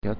وبركاته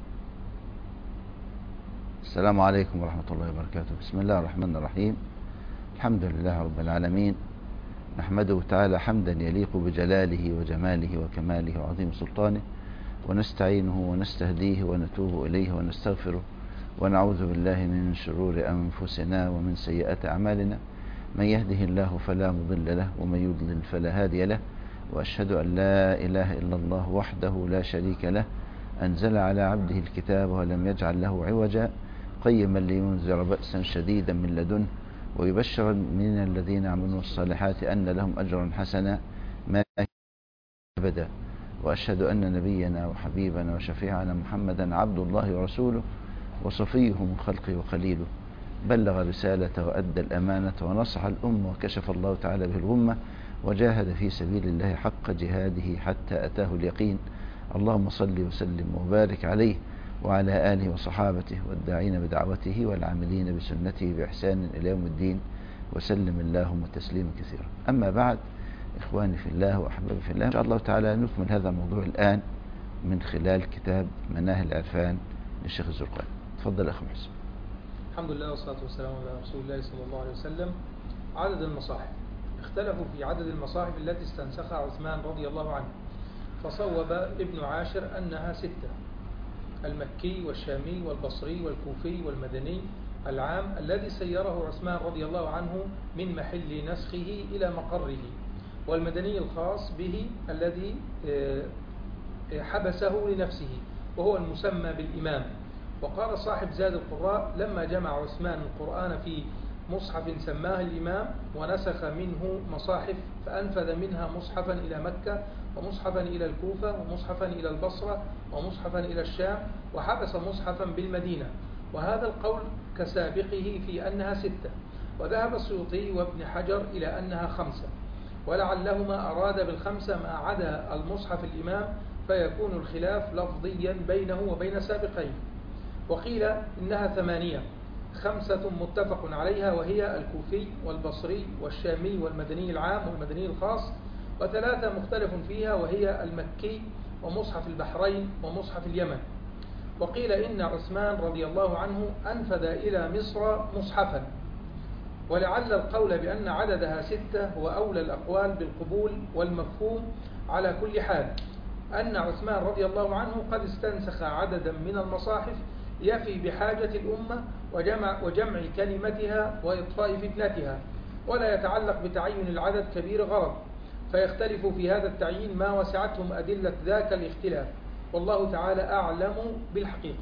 السلام عليكم ورحمة الله وبركاته بسم الله الرحمن الرحيم الحمد لله رب العالمين نحمده تعالى حمدا يليق بجلاله وجماله وكماله وعظيم سلطانه ونستعينه ونستهديه ونتوب إليه ونستغفره ونعوذ بالله من شرور أنفسنا ومن سيئات أعمالنا من يهده الله فلا مضل له ومن يضلل فلا هادي له وأشهد أن لا إله إلا الله وحده لا شريك له أنزل على عبده الكتاب ولم يجعل له عوجا قيما لينذر بأسا شديدا من لدنه ويبشر من الذين عملوا الصالحات أن لهم أجرا حسنا ما أبدا وأشهد أن نبينا وحبيبنا وشفيعنا محمدا عبد الله ورسوله وصفيه من خلقه وخليله بلغ رسالة وأدى الأمانة ونصح الأمة وكشف الله تعالى به الغمة وجاهد في سبيل الله حق جهاده حتى أتاه اليقين اللهم صل وسلم وبارك عليه وعلى آله وصحابته والداعين بدعوته والعاملين بسنته بإحسان إلى يوم الدين وسلم اللهم تسليما كثيرا أما بعد إخواني في الله وأحبابي في الله إن شاء الله تعالى نكمل هذا الموضوع الآن من خلال كتاب مناهل العرفان للشيخ الزرقاني تفضل أخي محسن الحمد لله والصلاة والسلام على رسول الله صلى الله عليه وسلم عدد المصاحف اختلفوا في عدد المصاحف التي استنسخها عثمان رضي الله عنه فصوب ابن عاشر أنها ستة المكي والشامي والبصري والكوفي والمدني العام الذي سيره عثمان رضي الله عنه من محل نسخه إلى مقره والمدني الخاص به الذي حبسه لنفسه وهو المسمى بالإمام وقال صاحب زاد القراء لما جمع عثمان القرآن في مصحف سماه الإمام ونسخ منه مصاحف فأنفذ منها مصحفا إلى مكة ومصحفا إلى الكوفة ومصحفا إلى البصرة ومصحفا إلى الشام وحبس مصحفا بالمدينة وهذا القول كسابقه في أنها ستة وذهب السيوطي وابن حجر إلى أنها خمسة ولعلهما أراد بالخمسة ما عدا المصحف الإمام فيكون الخلاف لفظيا بينه وبين سابقين وقيل إنها ثمانية خمسة متفق عليها وهي الكوفي والبصري والشامي والمدني العام والمدني الخاص وثلاثة مختلف فيها وهي المكي ومصحف البحرين ومصحف اليمن وقيل إن عثمان رضي الله عنه أنفذ إلى مصر مصحفا ولعل القول بأن عددها ستة هو أولى الأقوال بالقبول والمفهوم على كل حال أن عثمان رضي الله عنه قد استنسخ عددا من المصاحف يفي بحاجة الأمة وجمع, وجمع كلمتها وإطفاء فتنتها ولا يتعلق بتعين العدد كبير غرض فيختلف في هذا التعيين ما وسعتهم أدلة ذاك الاختلاف والله تعالى أعلم بالحقيقة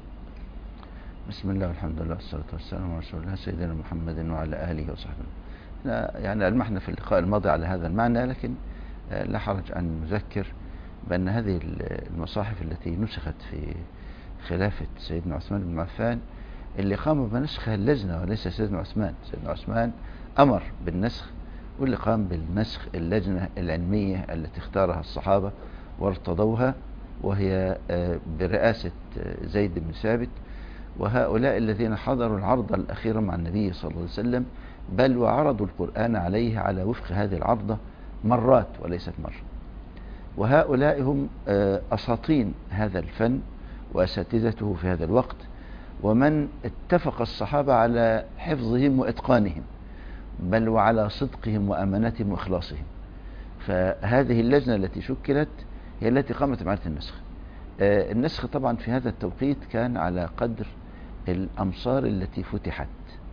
بسم الله والحمد لله والصلاة والسلام على رسول الله سيدنا محمد وعلى آله وصحبه يعني ألمحنا في اللقاء الماضي على هذا المعنى لكن لا حرج أن نذكر بأن هذه المصاحف التي نسخت في خلافة سيدنا عثمان بن عفان اللي قام بنسخها اللجنة وليس سيدنا عثمان سيدنا عثمان أمر بالنسخ واللي قام بالنسخ اللجنة العلمية التي اختارها الصحابة وارتضوها وهي برئاسة زيد بن ثابت وهؤلاء الذين حضروا العرض الأخيرة مع النبي صلى الله عليه وسلم بل وعرضوا القرآن عليه على وفق هذه العرضة مرات وليست مرة وهؤلاء هم أساطين هذا الفن وأساتذته في هذا الوقت ومن اتفق الصحابة على حفظهم وإتقانهم بل وعلى صدقهم وأمانتهم وإخلاصهم فهذه اللجنة التي شكلت هي التي قامت بعملية النسخ النسخ طبعا في هذا التوقيت كان على قدر الأمصار التي فتحت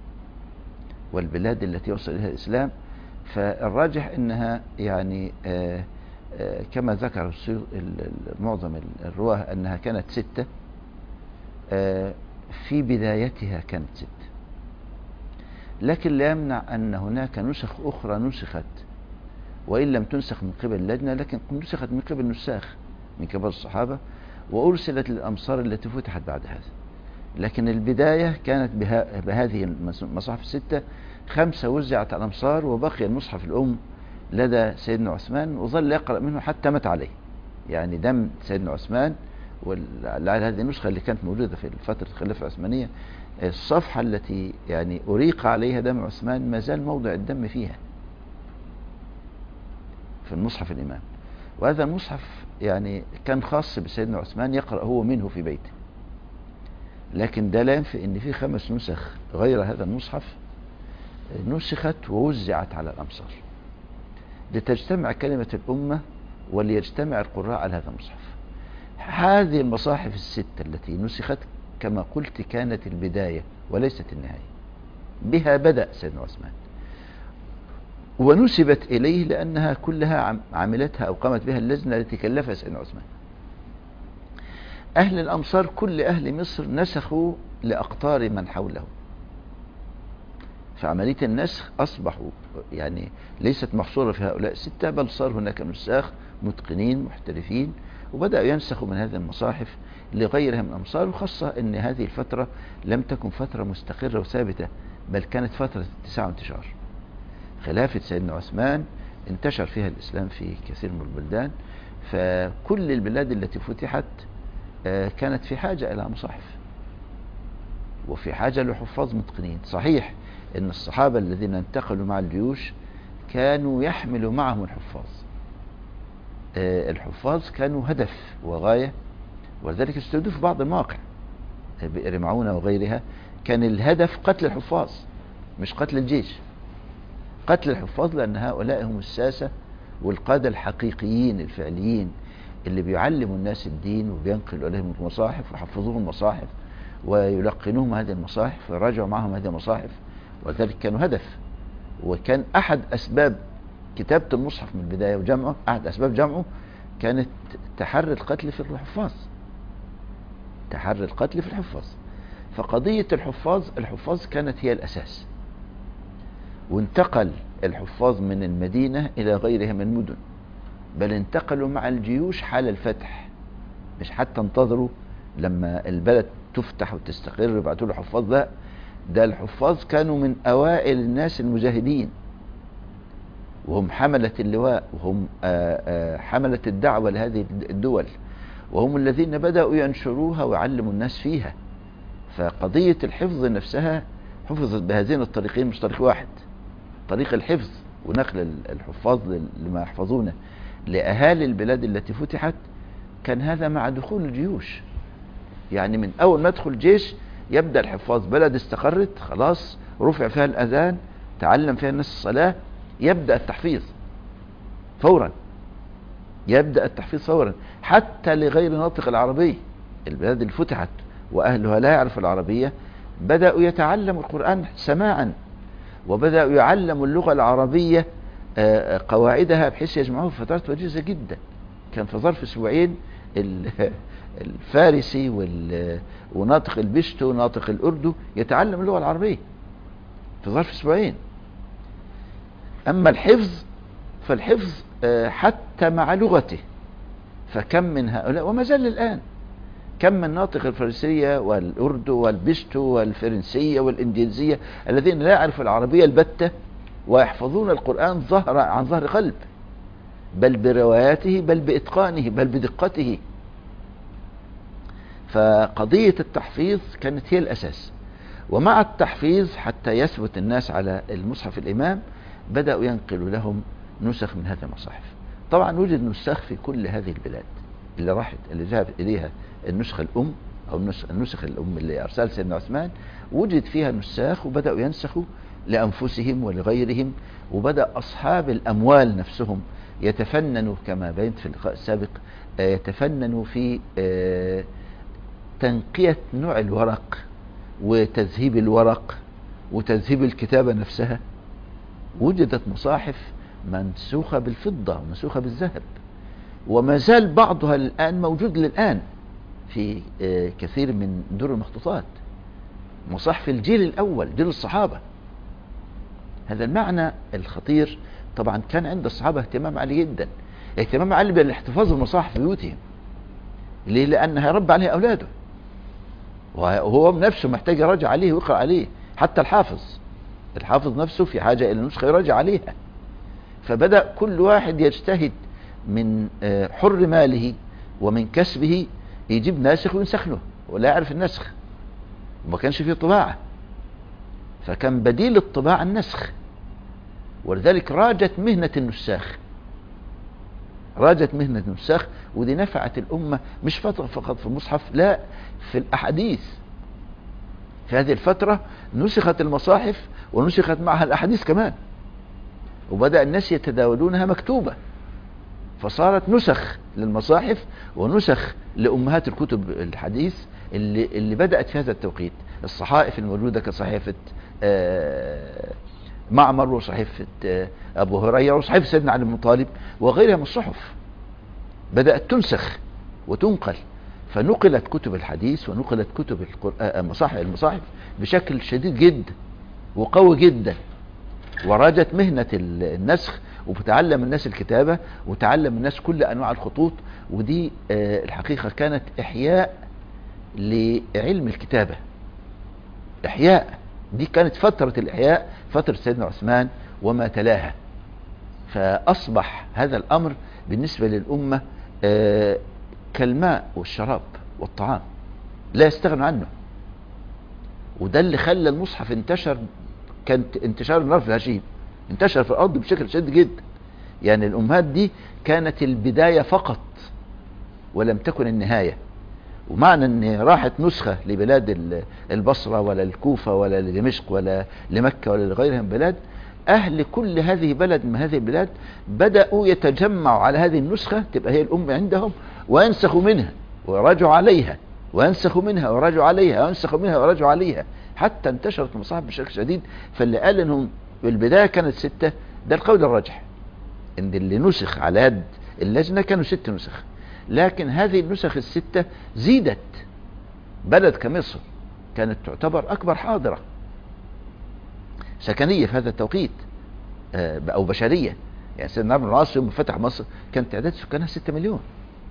والبلاد التي وصل إليها الإسلام فالراجح أنها يعني كما ذكر معظم الرواه أنها كانت ستة في بدايتها كانت ستة لكن لا يمنع أن هناك نسخ أخرى نسخت وإن لم تنسخ من قبل اللجنة لكن نسخت من قبل نساخ من كبار الصحابة وأرسلت للأمصار التي فتحت بعد هذا لكن البداية كانت بها بهذه المصاحف الستة خمسة وزعت على الأمصار وبقي المصحف الأم لدى سيدنا عثمان وظل يقرأ منه حتى مات عليه يعني دم سيدنا عثمان ولعل هذه النسخة اللي كانت موجودة في فترة الخلافة العثمانية الصفحة التي يعني أريق عليها دم عثمان ما زال موضع الدم فيها في المصحف الإمام وهذا المصحف يعني كان خاص بسيدنا عثمان يقرأ هو منه في بيته لكن ده لا ينفي ان في خمس نسخ غير هذا المصحف نسخت ووزعت على الامصار لتجتمع كلمة الأمة وليجتمع القراء على هذا المصحف هذه المصاحف الستة التي نسخت كما قلت كانت البداية وليست النهاية بها بدأ سيدنا عثمان ونسبت إليه لأنها كلها عملتها أو قامت بها اللجنة التي كلفها سيدنا عثمان أهل الأمصار كل أهل مصر نسخوا لأقطار من حولهم فعملية النسخ أصبحوا يعني ليست محصورة في هؤلاء الستة بل صار هناك نساخ متقنين محترفين وبدأوا ينسخوا من هذه المصاحف لغيرها من الأمصار وخاصة أن هذه الفترة لم تكن فترة مستقرة وثابتة بل كانت فترة اتساع وانتشار خلافة سيدنا عثمان انتشر فيها الإسلام في كثير من البلدان فكل البلاد التي فتحت كانت في حاجة إلى مصاحف وفي حاجة لحفاظ متقنين صحيح أن الصحابة الذين انتقلوا مع الجيوش كانوا يحملوا معهم الحفاظ الحفاظ كانوا هدف وغاية ولذلك استودوا في بعض المواقع بئر معونة وغيرها كان الهدف قتل الحفاظ مش قتل الجيش قتل الحفاظ لأن هؤلاء هم الساسة والقادة الحقيقيين الفعليين اللي بيعلموا الناس الدين وبينقلوا عليهم المصاحف ويحفظوهم المصاحف ويلقنوهم هذه المصاحف ويراجعوا معهم هذه المصاحف ولذلك كانوا هدف وكان أحد أسباب كتابة المصحف من البداية وجمعه أحد أسباب جمعه كانت تحري القتل في الحفاظ تحري القتل في الحفاظ فقضية الحفاظ الحفاظ كانت هي الأساس وانتقل الحفاظ من المدينة إلى غيرها من المدن بل انتقلوا مع الجيوش حال الفتح مش حتى انتظروا لما البلد تفتح وتستقر ويبعتوا له حفاظ لا ده الحفاظ كانوا من أوائل الناس المجاهدين وهم حملة اللواء وهم آآ آآ حملة الدعوة لهذه الدول وهم الذين بدأوا ينشروها ويعلموا الناس فيها فقضية الحفظ نفسها حفظت بهذين الطريقين مش طريق واحد طريق الحفظ ونقل الحفاظ لما يحفظونه لأهالي البلاد التي فتحت كان هذا مع دخول الجيوش يعني من أول ما يدخل الجيش يبدأ الحفاظ بلد استقرت خلاص رفع فيها الأذان تعلم فيها الناس الصلاة يبدأ التحفيظ فورا يبدأ التحفيظ فورا حتى لغير ناطق العربية البلاد اللي فتحت وأهلها لا يعرف العربية بدأوا يتعلموا القرآن سماعا وبدأوا يعلموا اللغة العربية قواعدها بحيث يجمعوها في فترات وجيزة جدا كان في ظرف اسبوعين الفارسي وناطق البشتو وناطق الأردو يتعلم اللغة العربية في ظرف اسبوعين أما الحفظ فالحفظ حتى مع لغته فكم من هؤلاء وما زال الآن كم من ناطق الفارسية والأردو والبشتو والفرنسية والإنجليزية الذين لا يعرفوا العربية البتة ويحفظون القرآن ظهر عن ظهر قلب بل برواياته بل بإتقانه بل بدقته فقضية التحفيظ كانت هي الأساس ومع التحفيظ حتى يثبت الناس على المصحف الإمام بدأوا ينقلوا لهم نسخ من هذه المصاحف طبعا وجد نسخ في كل هذه البلاد اللي راحت اللي ذهب إليها النسخة الأم أو النسخ, النسخ الأم اللي أرسال سيدنا عثمان وجد فيها نساخ وبدأوا ينسخوا لأنفسهم ولغيرهم وبدأ أصحاب الأموال نفسهم يتفننوا كما بينت في اللقاء السابق يتفننوا في تنقية نوع الورق وتذهيب الورق وتذهيب الكتابة نفسها وجدت مصاحف منسوخة بالفضة ومنسوخة بالذهب وما زال بعضها الآن موجود للآن في كثير من دور المخطوطات مصاحف الجيل الأول جيل الصحابة هذا المعنى الخطير طبعا كان عند الصحابة اهتمام عالي جدا اهتمام عالي بالاحتفاظ بمصاحف بيوتهم ليه لأن هيربى عليها أولاده وهو نفسه محتاج يراجع عليه ويقرأ عليه حتى الحافظ الحافظ نفسه في حاجة إلى نسخة يراجع عليها فبدأ كل واحد يجتهد من حر ماله ومن كسبه يجيب ناسخ وينسخ له ولا يعرف النسخ وما كانش فيه طباعة فكان بديل الطباعة النسخ ولذلك راجت مهنة النساخ راجت مهنة النساخ ودي نفعت الأمة مش فترة فقط في المصحف لا في الأحاديث في هذه الفترة نسخت المصاحف ونسخت معها الأحاديث كمان وبدأ الناس يتداولونها مكتوبة فصارت نسخ للمصاحف ونسخ لأمهات الكتب الحديث اللي, اللي بدأت في هذا التوقيت الصحائف الموجودة كصحيفة آه، معمر وصحيفة آه، أبو هريرة وصحيفة سيدنا علي بن طالب وغيرها من الصحف بدأت تنسخ وتنقل فنقلت كتب الحديث ونقلت كتب القر- آه، المصاحف المصاحف بشكل شديد جدا وقوي جدا وراجت مهنة ال- النسخ وتعلم الناس الكتابة وتعلم الناس كل أنواع الخطوط ودي آه، الحقيقة كانت إحياء لعلم الكتابة إحياء دي كانت فترة الإحياء فترة سيدنا عثمان وما تلاها فأصبح هذا الأمر بالنسبة للأمة آه، كالماء والشراب والطعام لا يستغنوا عنه وده اللي خلى المصحف انتشر كان انتشار النار في الهشيم انتشر في الأرض بشكل شديد جدا يعني الأمهات دي كانت البداية فقط ولم تكن النهاية ومعنى ان راحت نسخة لبلاد ال- البصرة ولا الكوفة ولا لدمشق ولا لمكة ولا لغيرها من البلاد اهل كل هذه بلد من هذه البلاد بدأوا يتجمعوا على هذه النسخة تبقى هي الام عندهم وينسخوا منها ويراجعوا عليها وينسخوا منها ويراجعوا عليها وينسخوا منها ويراجعوا عليها حتى انتشرت المصاحف بشكل شديد فاللي قال انهم في البداية كانت ستة ده القول الراجح ان اللي نسخ على يد اللجنة كانوا ست نسخ لكن هذه النسخ الستة زيدت بلد كمصر كانت تعتبر أكبر حاضرة سكنية في هذا التوقيت آه، أو بشرية يعني سيدنا عمرو بن العاص يوم ما فتح مصر كان تعداد سكانها 6 مليون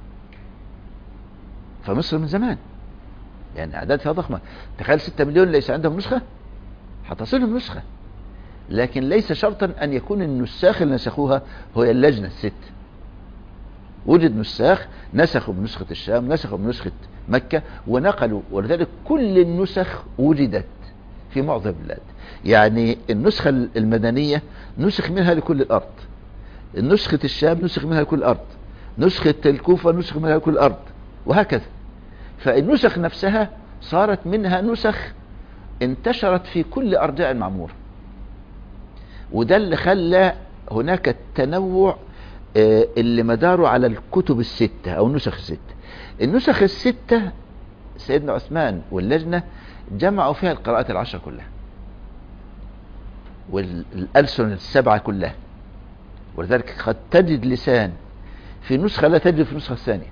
فمصر من زمان يعني أعداد فيها ضخمة تخيل 6 مليون ليس عندهم نسخة هتصلهم نسخة لكن ليس شرطا أن يكون النساخ اللي نسخوها هو اللجنة الست وجد نساخ نسخوا بنسخة الشام نسخوا بنسخة مكة ونقلوا ولذلك كل النسخ وجدت في معظم البلاد يعني النسخة المدنية نسخ منها لكل الأرض نسخة الشام نسخ منها لكل الأرض نسخة الكوفة نسخ منها لكل الأرض وهكذا فالنسخ نفسها صارت منها نسخ انتشرت في كل أرجاء المعمورة وده اللي خلى هناك التنوع آه، اللي مداره على الكتب الستة أو النسخ الستة النسخ الستة سيدنا عثمان واللجنة جمعوا فيها القراءات العشر كلها والألسن السبعة كلها ولذلك قد تجد لسان في نسخة لا تجد في النسخة الثانية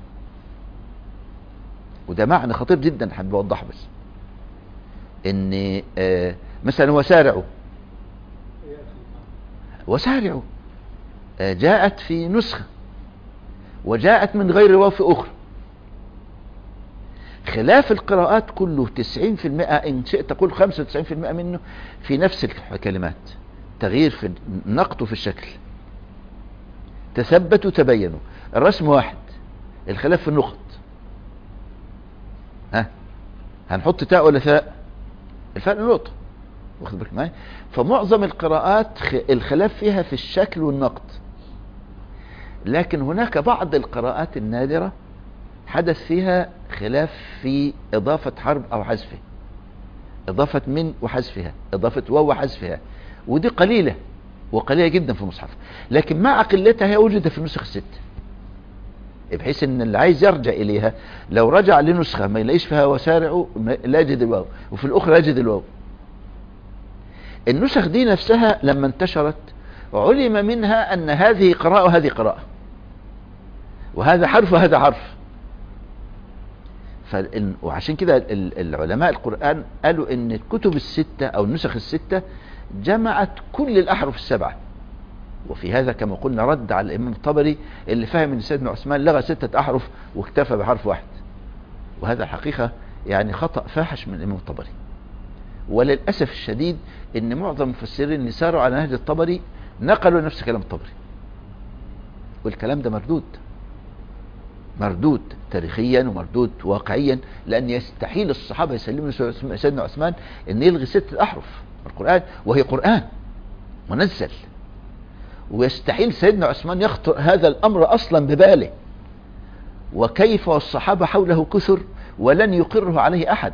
وده معنى خطير جدا حابب اوضحه بس ان آه، مثلا وسارعوا وسارعوا آه، جاءت في نسخة وجاءت من غير واو في أخرى خلاف القراءات كله 90% إن شئت تقول 95% منه في نفس الكلمات تغيير في النقط في الشكل تثبتوا تبينوا الرسم واحد الخلاف في النقط ها هنحط تاء ولا ثاء الفرق نقطة واخد بالك معايا فمعظم القراءات خ- الخلاف فيها في الشكل والنقط لكن هناك بعض القراءات النادرة حدث فيها خلاف في إضافة حرف أو حذفه إضافة من وحذفها إضافة واو وحذفها ودي قليلة وقليلة جدا في المصحف لكن مع قلتها هي وجدت في النسخ الست بحيث ان اللي عايز يرجع اليها لو رجع لنسخة ما يلاقيش فيها وسارعوا ما- لا يجد الواو وفي الاخرى يجد الواو النسخ دي نفسها لما انتشرت علم منها ان هذه قراءة وهذه قراءة وهذا حرف وهذا حرف فال- وعشان كده ال- العلماء القرآن قالوا ان الكتب الستة او النسخ الستة جمعت كل الاحرف السبعة وفي هذا كما قلنا رد على الامام الطبري اللي فهم ان سيدنا عثمان لغى ستة احرف واكتفى بحرف واحد وهذا الحقيقة يعني خطأ فاحش من الامام الطبري وللأسف الشديد ان معظم المفسرين اللي ساروا على نهج الطبري نقلوا نفس كلام الطبري والكلام ده مردود مردود تاريخيا ومردود واقعيا لان يستحيل الصحابة يسلموا سيدنا عثمان ان يلغي ستة احرف من القرآن وهي قرآن منزل ويستحيل سيدنا عثمان يخطر هذا الأمر أصلا بباله وكيف والصحابة حوله كثر ولن يقره عليه أحد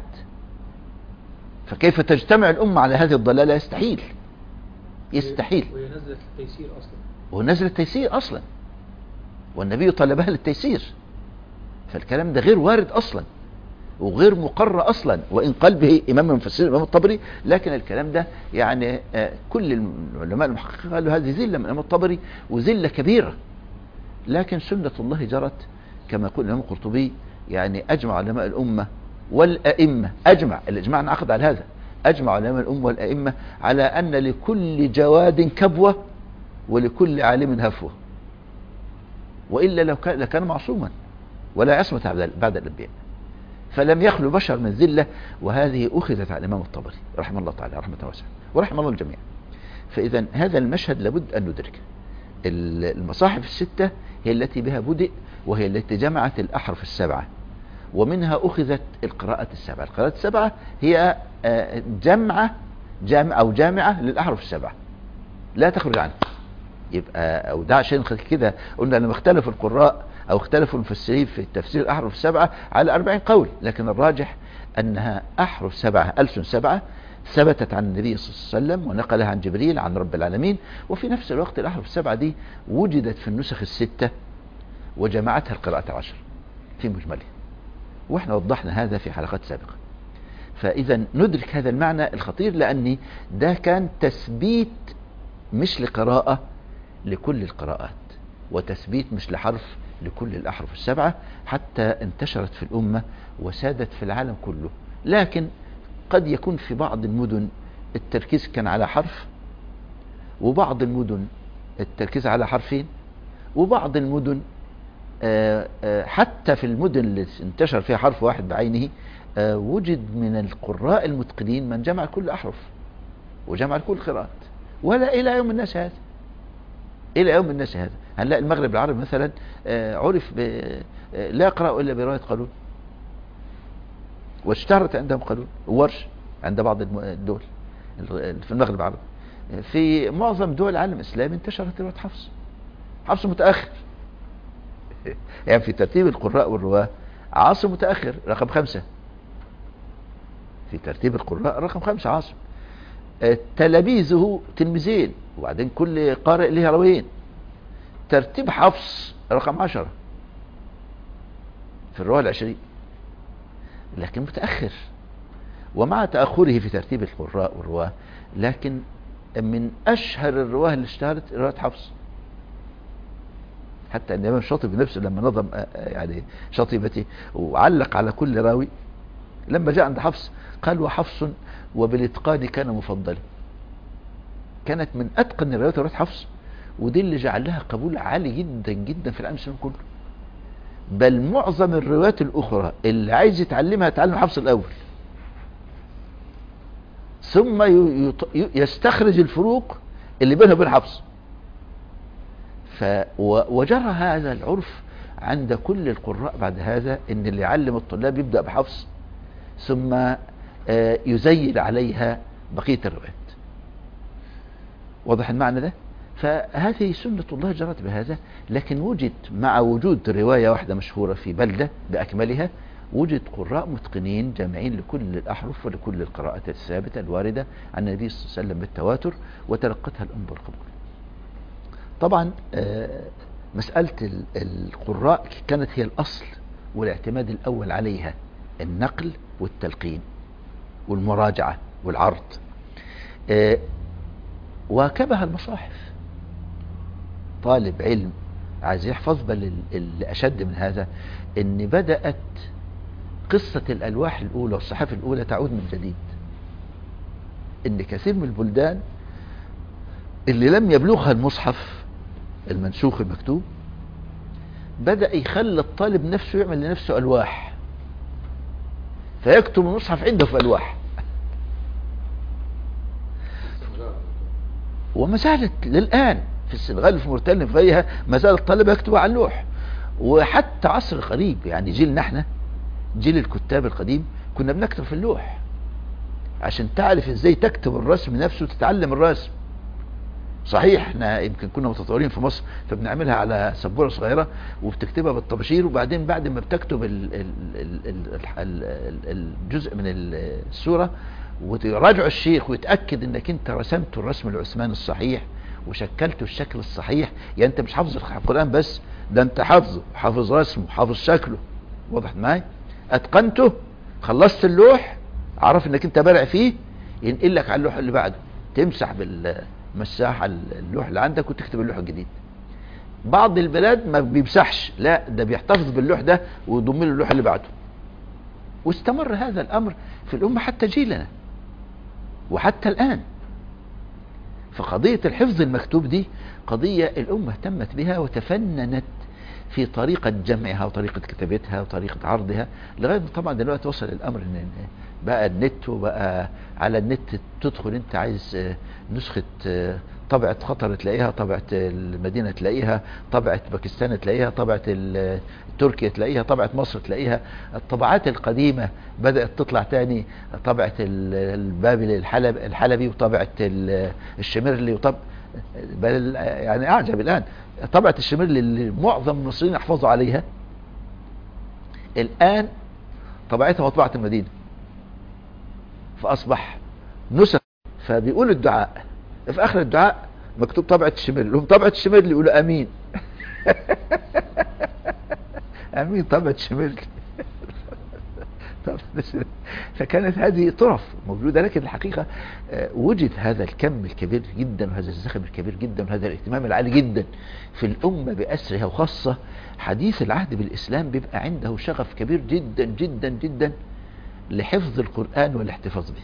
فكيف تجتمع الأمة على هذه الضلالة يستحيل يستحيل وهي نزلت التيسير أصلا ونزل التيسير أصلا والنبي طلبها للتيسير فالكلام ده غير وارد أصلا وغير مقرر أصلا وإن قال به إمام المفسرين الإمام الطبري لكن الكلام ده يعني آه، كل العلماء المحققين قالوا هذه ذلة من الإمام الطبري وذلة كبيرة لكن سنة الله جرت كما يقول الإمام القرطبي يعني أجمع علماء الأمة والأئمة أجمع الإجماع انعقد على هذا أجمع علماء الأمة والأئمة على أن لكل جواد كبوة ولكل عالم هفوة وإلا لو كان لكان معصوما ولا عصمة بعد- بعد الأنبياء فلم يخلو بشر من ذلة وهذه أخذت على الإمام الطبري رحمه الله تعالى رحمة واسعة ورحمه الله الجميع فإذا هذا المشهد لابد أن ندركه ال- المصاحف الستة هي التي بها بدء وهي التي جمعت الأحرف السبعة ومنها أخذت القراءة السبعة القراءة السبعة هي آه، جمعة جامعة أو جامعة للأحرف السبعة لا تخرج عنها يبقى أو ده عشان كده قلنا لما اختلف القراء أو اختلفوا المفسرين في تفسير الأحرف السبعة على أربعين قول لكن الراجح أنها أحرف سبعة ألسن سبعة ثبتت عن النبي صلى الله عليه وسلم ونقلها عن جبريل عن رب العالمين وفي نفس الوقت الأحرف السبعة دي وجدت في النسخ الستة وجمعتها القراءة العشر في مجملها واحنا وضحنا هذا في حلقات سابقة فإذا ندرك هذا المعنى الخطير لأن ده كان تثبيت مش لقراءة لكل القراءات وتثبيت مش لحرف لكل الأحرف السبعة حتى انتشرت في الأمة وسادت في العالم كله لكن قد يكون في بعض المدن التركيز كان على حرف وبعض المدن التركيز على حرفين وبعض المدن آه، آه، حتى في المدن اللي انتشر فيها حرف واحد بعينه آه، وجد من القراء المتقنين من جمع كل أحرف وجمع كل قراءات ولا إلى يوم الناس هذا إلى يوم الناس هذا هنلاقي المغرب العربي مثلا آه، عرف ب... آه، لا يقرأ إلا برواية قانون واشتهرت عندهم قانون وورش عند بعض الم- الدول ال- في المغرب العربي في معظم دول العالم الإسلامي انتشرت رواية حفص حفص متأخر يعني في ترتيب القراء والرواة عاصم متأخر رقم خمسة في ترتيب القراء رقم خمسة عاصم آه، تلاميذه تلميذين وبعدين كل قارئ له راويين ترتيب حفص رقم عشرة في الرواة العشرين لكن متأخر ومع تأخره في ترتيب القراء والرواة لكن من أشهر الرواه اللي اشتهرت رواية حفص حتى ان الامام الشاطبي نفسه لما نظم آه، آه، يعني شاطبته وعلق على كل راوي لما جاء عند حفص قال وحفص وبالاتقان كان مفضلا كانت من اتقن الروايات روايه حفص ودي اللي جعل لها قبول عالي جدا جدا في العالم الاسلامي كله بل معظم الروايات الاخرى اللي عايز يتعلمها يتعلم حفص الاول ثم ي- يط- ي- يستخرج الفروق اللي بينها وبين حفص ف و- وجرى هذا العرف عند كل القراء بعد هذا ان اللي يعلم الطلاب يبدأ بحفص ثم آه، يزيل عليها بقية الروايات واضح المعنى ده فهذه سنة الله جرت بهذا لكن وجد مع وجود رواية واحدة مشهورة في بلدة بأكملها وجد قراء متقنين جامعين لكل الأحرف ولكل القراءات الثابتة الواردة عن النبي صلى الله عليه وسلم بالتواتر وتلقتها الأم بالقبول طبعا آه، مسألة ال- القراء كانت هي الأصل والاعتماد الأول عليها النقل والتلقين والمراجعة والعرض آه، واكبها المصاحف طالب علم عايز يحفظ بل ال- اللي أشد من هذا ان بدأت قصة الألواح الأولى والصحف الأولى تعود من جديد ان كثير من البلدان اللي لم يبلغها المصحف المنسوخ المكتوب بدأ يخلي الطالب نفسه يعمل لنفسه ألواح فيكتب المصحف عنده في ألواح وما زالت للآن في السنغال في موريتانيا في غيرها ما زال الطالب يكتب على اللوح وحتى عصر قريب يعني جيلنا احنا جيل الكتاب القديم كنا بنكتب في اللوح عشان تعرف ازاي تكتب الرسم نفسه وتتعلم الرسم صحيح احنا يمكن كنا متطورين في مصر فبنعملها على سبوره صغيره وبتكتبها بالطباشير وبعدين بعد ما بتكتب ال- ال- ال- ال- ال- ال- الجزء من السوره وتراجع الشيخ ويتاكد انك انت رسمت الرسم العثماني الصحيح وشكلته الشكل الصحيح يعني انت مش حافظ القران بس ده انت حافظه حافظ رسمه حافظ شكله واضح معايا اتقنته خلصت اللوح عرف انك انت بارع فيه ينقل لك على اللوح اللي بعده تمسح بالمساحه اللوح اللي عندك وتكتب اللوح الجديد بعض البلاد ما بيمسحش لا ده بيحتفظ باللوح ده ويضم له اللوح اللي بعده واستمر هذا الامر في الامه حتى جيلنا وحتى الان فقضيه الحفظ المكتوب دي قضيه الامه اهتمت بها وتفننت في طريقة جمعها وطريقة كتابتها وطريقة عرضها لغاية ما طبعا دلوقتي وصل الأمر إن بقى النت وبقى على النت تدخل أنت عايز آه، نسخة آه، طبعة قطر تلاقيها طبعة المدينة تلاقيها طبعة باكستان تلاقيها طبعة ال- تركيا تلاقيها طبعة مصر تلاقيها الطبعات القديمة بدأت تطلع تاني طبعة ال- البابل الحلب الحلبي وطبعة ال- الشمرلي وطب بل يعني أعجب الآن طبعة الشمرلي اللي معظم المصريين يحفظوا عليها الآن طبعتها مطبعة المدينة فأصبح نسخ فبيقول الدعاء في آخر الدعاء مكتوب طبعة الشمرلي لهم طبعة الشمرلي يقولوا أمين أمين طبعة الشمرلي طبعاً فكانت هذه طرف موجودة لكن الحقيقة آه، وجد هذا الكم الكبير جدا وهذا الزخم الكبير جدا وهذا الاهتمام العالي جدا في الأمة بأسرها وخاصة حديث العهد بالإسلام بيبقى عنده شغف كبير جدا جدا جدا لحفظ القرآن والاحتفاظ به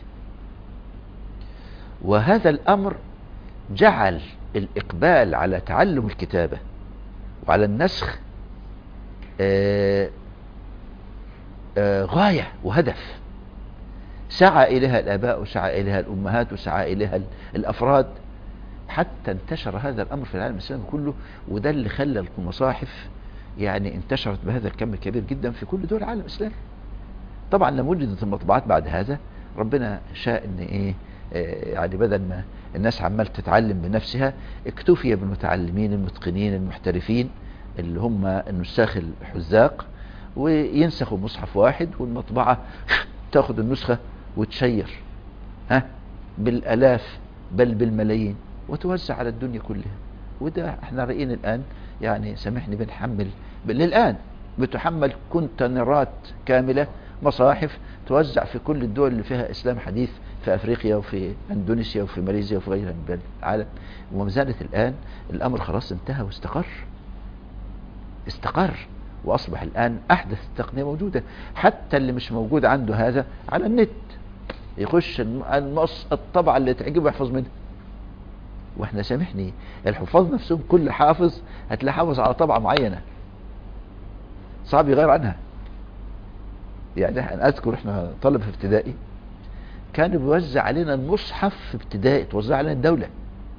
وهذا الأمر جعل الإقبال على تعلم الكتابة وعلى النسخ آه، آه، غاية وهدف سعى إليها الآباء وسعى إليها الأمهات وسعى إليها ال- الأفراد حتى انتشر هذا الأمر في العالم الإسلامي كله وده اللي خلى المصاحف يعني انتشرت بهذا الكم الكبير جدا في كل دول العالم الإسلامي طبعا لما وجدت المطبوعات بعد هذا ربنا شاء ان ايه آه، يعني بدل ما الناس عمال تتعلم بنفسها اكتفي بالمتعلمين المتقنين المحترفين اللي هم النساخ الحذاق وينسخوا مصحف واحد والمطبعة تاخد النسخة وتشير ها بالالاف بل بالملايين وتوزع على الدنيا كلها وده احنا رايين الان يعني سامحني بنحمل ب- للان بتحمل كونتينرات كامله مصاحف توزع في كل الدول اللي فيها اسلام حديث في افريقيا وفي اندونيسيا وفي ماليزيا وفي غيرها من بلاد العالم وما زالت الان الامر خلاص انتهى واستقر استقر واصبح الان احدث التقنيه موجوده حتى اللي مش موجود عنده هذا على النت يخش الم- المص الطبعه اللي تعجبه يحفظ منها واحنا سامحني الحفاظ نفسهم كل حافظ هتلاقيه حافظ على طبعه معينه صعب يغير عنها يعني انا اذكر احنا طلب في ابتدائي كان بيوزع علينا المصحف في ابتدائي توزع علينا الدوله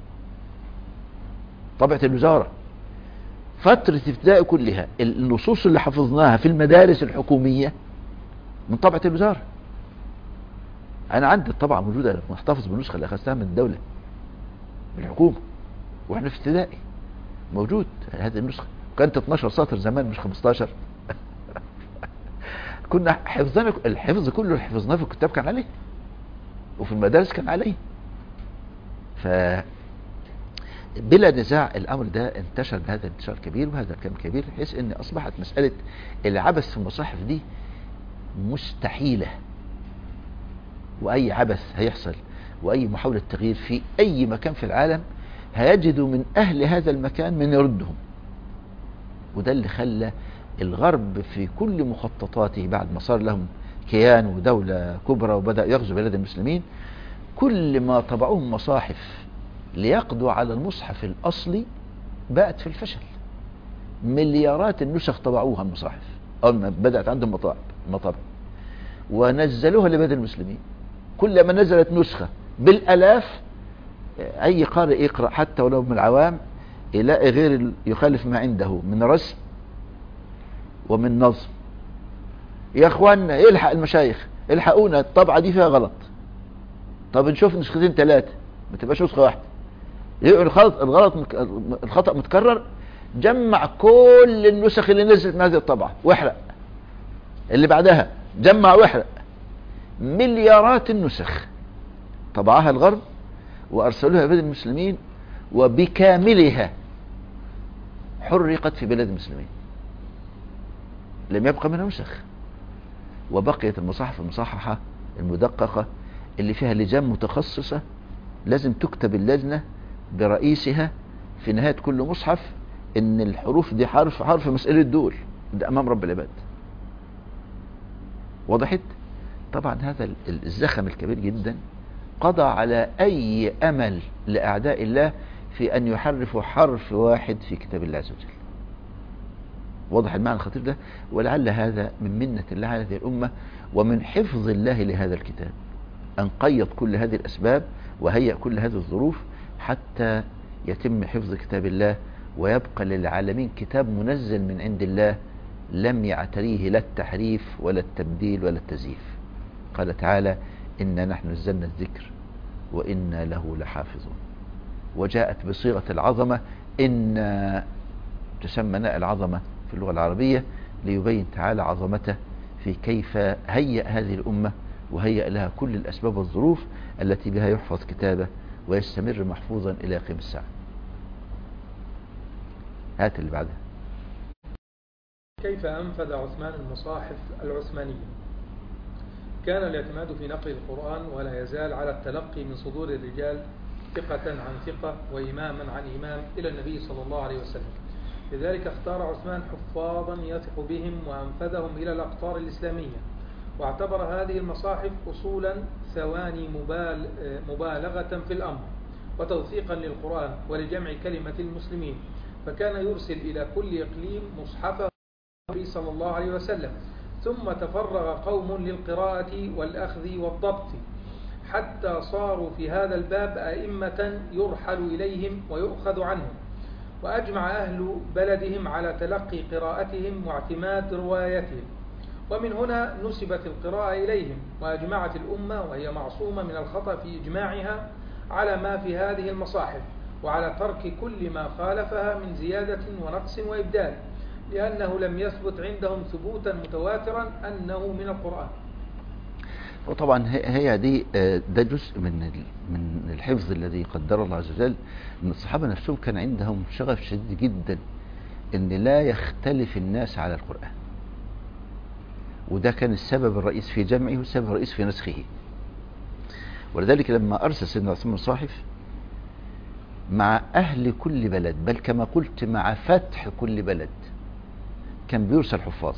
طبعه الوزاره فترة ابتدائي كلها النصوص اللي حفظناها في المدارس الحكومية من طبعة الوزارة أنا عندي الطبعة موجودة محتفظ بالنسخة اللي أخذتها من الدولة من الحكومة وإحنا في ابتدائي موجود هذه النسخة كانت 12 سطر زمان مش 15 كنا حفظنا الحفظ كله اللي حفظناه في الكتاب كان عليه وفي المدارس كان عليه ف بلا نزاع الامر ده انتشر بهذا الانتشار الكبير وهذا الكم كبير بحيث ان اصبحت مساله العبث في المصاحف دي مستحيله واي عبث هيحصل واي محاوله تغيير في اي مكان في العالم هيجدوا من اهل هذا المكان من يردهم وده اللي خلى الغرب في كل مخططاته بعد ما صار لهم كيان ودوله كبرى وبدا يغزو بلاد المسلمين كل ما طبعوهم مصاحف ليقضوا على المصحف الأصلي بقت في الفشل مليارات النسخ طبعوها المصاحف أول ما بدأت عندهم مطابع مطابع ونزلوها لبلاد المسلمين كلما نزلت نسخة بالألاف أي قارئ يقرأ حتى ولو من العوام يلاقي غير ال- يخالف ما عنده من رسم ومن نظم يا اخوانا يلحق المشايخ الحقونا الطبعة دي فيها غلط طب نشوف نسختين ثلاثة ما تبقاش نسخة واحدة يقول الغلط الغلط مك- الخطأ متكرر جمع كل النسخ اللي نزلت من هذه الطبعة واحرق اللي بعدها جمع واحرق مليارات النسخ طبعها الغرب وأرسلوها بلاد المسلمين وبكاملها حرقت في بلاد المسلمين لم يبقى منها نسخ وبقيت المصاحف المصححة المدققة اللي فيها لجان متخصصة لازم تكتب اللجنة برئيسها في نهاية كل مصحف ان الحروف دي حرف حرف مسألة دول ده امام رب العباد وضحت طبعا هذا ال- ال- الزخم الكبير جدا قضى على اي امل لاعداء الله في ان يحرفوا حرف واحد في كتاب الله عز وجل واضح المعنى الخطير ده ولعل هذا من منة الله على هذه الأمة ومن حفظ الله لهذا الكتاب أن قيض كل هذه الأسباب وهيأ كل هذه الظروف حتى يتم حفظ كتاب الله ويبقى للعالمين كتاب منزل من عند الله لم يعتريه لا التحريف ولا التبديل ولا التزييف قال تعالى إنا نحن نزلنا الذكر وإنا له لحافظون وجاءت بصيغة العظمة إن تسمى ناء العظمة في اللغة العربية ليبين تعالى عظمته في كيف هيأ هذه الأمة وهيأ لها كل الأسباب والظروف التي بها يحفظ كتابه ويستمر محفوظا إلى قيم الساعة هات اللي بعدها كيف أنفذ عثمان المصاحف العثمانية كان الاعتماد في نقل القرآن ولا يزال على التلقي من صدور الرجال ثقة عن ثقة وإماما عن إمام إلى النبي صلى الله عليه وسلم لذلك اختار عثمان حفاظا يثق بهم وأنفذهم إلى الأقطار الإسلامية واعتبر هذه المصاحف أصولا ثواني مبال مبالغة في الأمر وتوثيقا للقرآن ولجمع كلمة المسلمين فكان يرسل إلى كل إقليم مصحفه النبي صلى الله عليه وسلم ثم تفرغ قوم للقراءة والأخذ والضبط حتى صاروا في هذا الباب أئمة يرحل إليهم ويؤخذ عنهم وأجمع أهل بلدهم على تلقي قراءتهم واعتماد روايتهم ومن هنا نسبت القراءة إليهم وأجمعت الأمة وهي معصومة من الخطأ في إجماعها على ما في هذه المصاحف وعلى ترك كل ما خالفها من زيادة ونقص وإبدال لأنه لم يثبت عندهم ثبوتا متواترا أنه من القرآن وطبعا هي هي دي آه، ده جزء من ال- من الحفظ الذي قدره الله عز وجل ان الصحابه نفسهم كان عندهم شغف شديد جدا ان لا يختلف الناس على القران وده كان السبب الرئيس في جمعه والسبب الرئيس في نسخه ولذلك لما ارسل سيدنا عثمان الصاحف مع اهل كل بلد بل كما قلت مع فتح كل بلد كان بيرسل حفاظ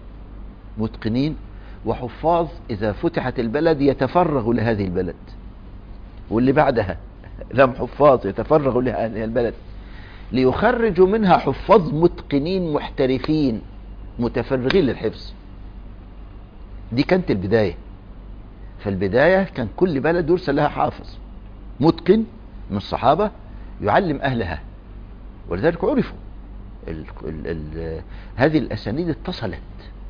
متقنين وحفاظ إذا فتحت البلد يتفرغ لهذه البلد واللي بعدها لم حفاظ يتفرغ لهذه البلد ليخرجوا منها حفاظ متقنين محترفين متفرغين للحفظ دي كانت البداية فالبداية كان كل بلد يرسل لها حافظ متقن من الصحابة يعلم أهلها ولذلك عرفوا ال ال ال هذه الأسانيد اتصلت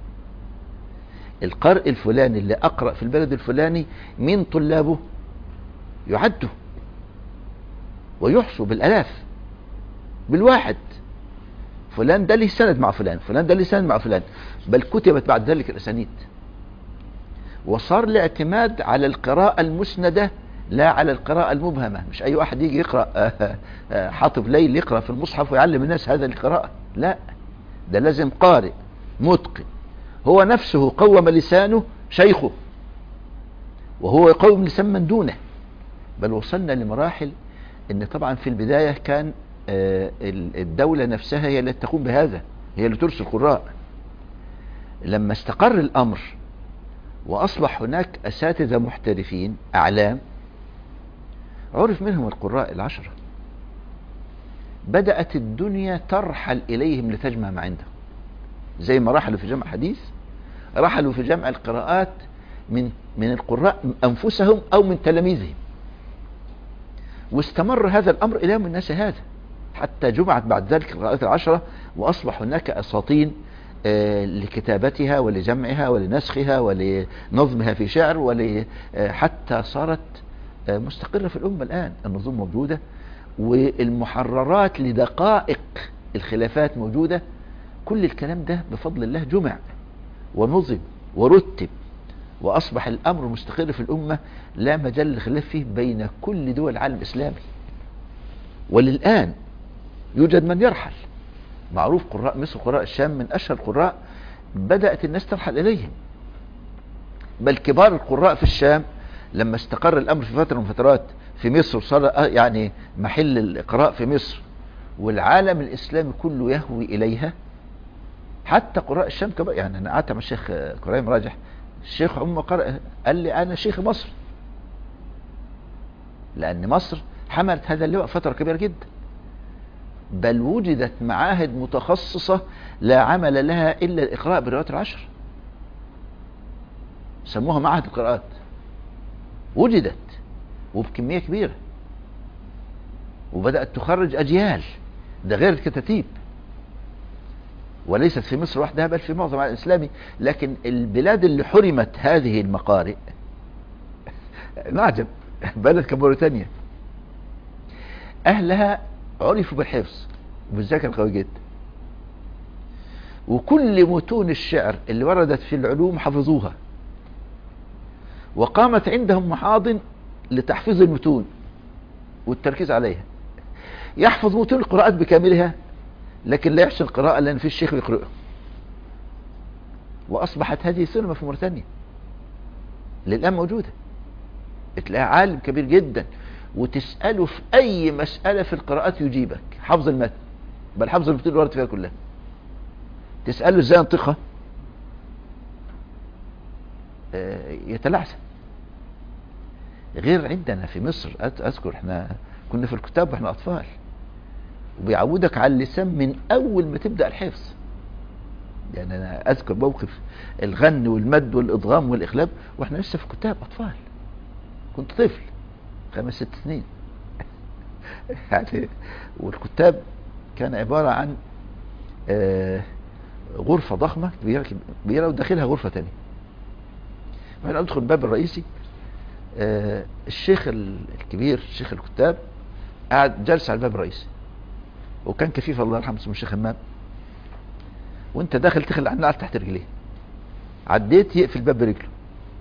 القارئ الفلاني اللي أقرأ في البلد الفلاني من طلابه يعدوا ويحصوا بالألاف بالواحد فلان ده ليه سند مع فلان فلان ده ليه سند مع فلان بل كتبت بعد ذلك الأسانيد وصار الاعتماد على القراءة المسندة لا على القراءة المبهمة مش أي واحد يجي يقرأ آه، آه، حاطب ليل يقرأ في المصحف ويعلم الناس هذا القراءة لا ده لازم قارئ متقن هو نفسه قوم لسانه شيخه وهو يقوم لسان من دونه بل وصلنا لمراحل ان طبعا في البداية كان آه، ال- الدولة نفسها هي التي تقوم بهذا هي اللي ترسل قراء لما استقر الامر واصبح هناك اساتذة محترفين اعلام عرف منهم القراء العشرة بدأت الدنيا ترحل إليهم لتجمع ما عندهم زي ما رحلوا في جمع حديث رحلوا في جمع القراءات من من القراء أنفسهم أو من تلاميذهم واستمر هذا الأمر إلى يوم الناس هذا حتى جمعت بعد ذلك القراءات العشرة وأصبح هناك أساطين آه، لكتابتها ولجمعها ولنسخها ولنظمها في شعر حتى صارت آه، مستقرة في الأمة الآن النظم موجودة والمحررات لدقائق الخلافات موجودة كل الكلام ده بفضل الله جمع ونظم ورتب وأصبح الأمر مستقر في الأمة لا مجال للخلاف فيه بين كل دول العالم الإسلامي وللآن يوجد من يرحل معروف قراء مصر قراء الشام من أشهر القراء بدأت الناس ترحل إليهم بل كبار القراء في الشام لما استقر الأمر في فترة من فترات في مصر وصار يعني محل الإقراء في مصر والعالم الإسلامي كله يهوي إليها حتى قراء الشام كمان يعني أنا قعدت مع الشيخ كريم راجح الشيخ عمر قرأ قال لي أنا شيخ مصر لأن مصر حملت هذا اللواء فترة كبيرة جدا بل وجدت معاهد متخصصة لا عمل لها إلا الإقراء بالروايات العشر سموها معهد القراءات وجدت وبكمية كبيرة وبدأت تخرج أجيال ده غير الكتاتيب وليست في مصر وحدها بل في معظم العالم الإسلامي لكن البلاد اللي حرمت هذه المقارئ نعجب بلد كموريتانيا أهلها عرفوا بالحفظ وبالذاكرة القوي جدا وكل متون الشعر اللي وردت في العلوم حفظوها وقامت عندهم محاضن لتحفيظ المتون والتركيز عليها يحفظ متون القراءات بكاملها لكن لا يحسن القراءة لأن في الشيخ يقرأه وأصبحت هذه سينما في موريتانيا للآن موجودة تلاقيها عالم كبير جدا وتسأله في أي مسألة في القراءات يجيبك حفظ المتن بل حفظ المتون اللي ورد فيها كلها تسأله ازاي انطقها آه، يتلعثم غير عندنا في مصر أت- اذكر احنا كنا في الكتاب واحنا اطفال وبيعودك على اللسان من اول ما تبدا الحفظ يعني انا اذكر موقف الغن والمد والادغام والاقلاب واحنا لسه في الكتاب اطفال كنت طفل خمس ست سنين يعني والكتاب كان عبارة عن آه، غرفة ضخمة كبيرة كبيرة وداخلها غرفة تانية وأنا أدخل الباب الرئيسي آه، الشيخ ال- الكبير شيخ الكتاب قاعد جالس على الباب الرئيسي وكان كفيف الله يرحمه اسمه الشيخ همام وانت داخل تخلع النعل تحت رجليه عديت يقفل الباب برجله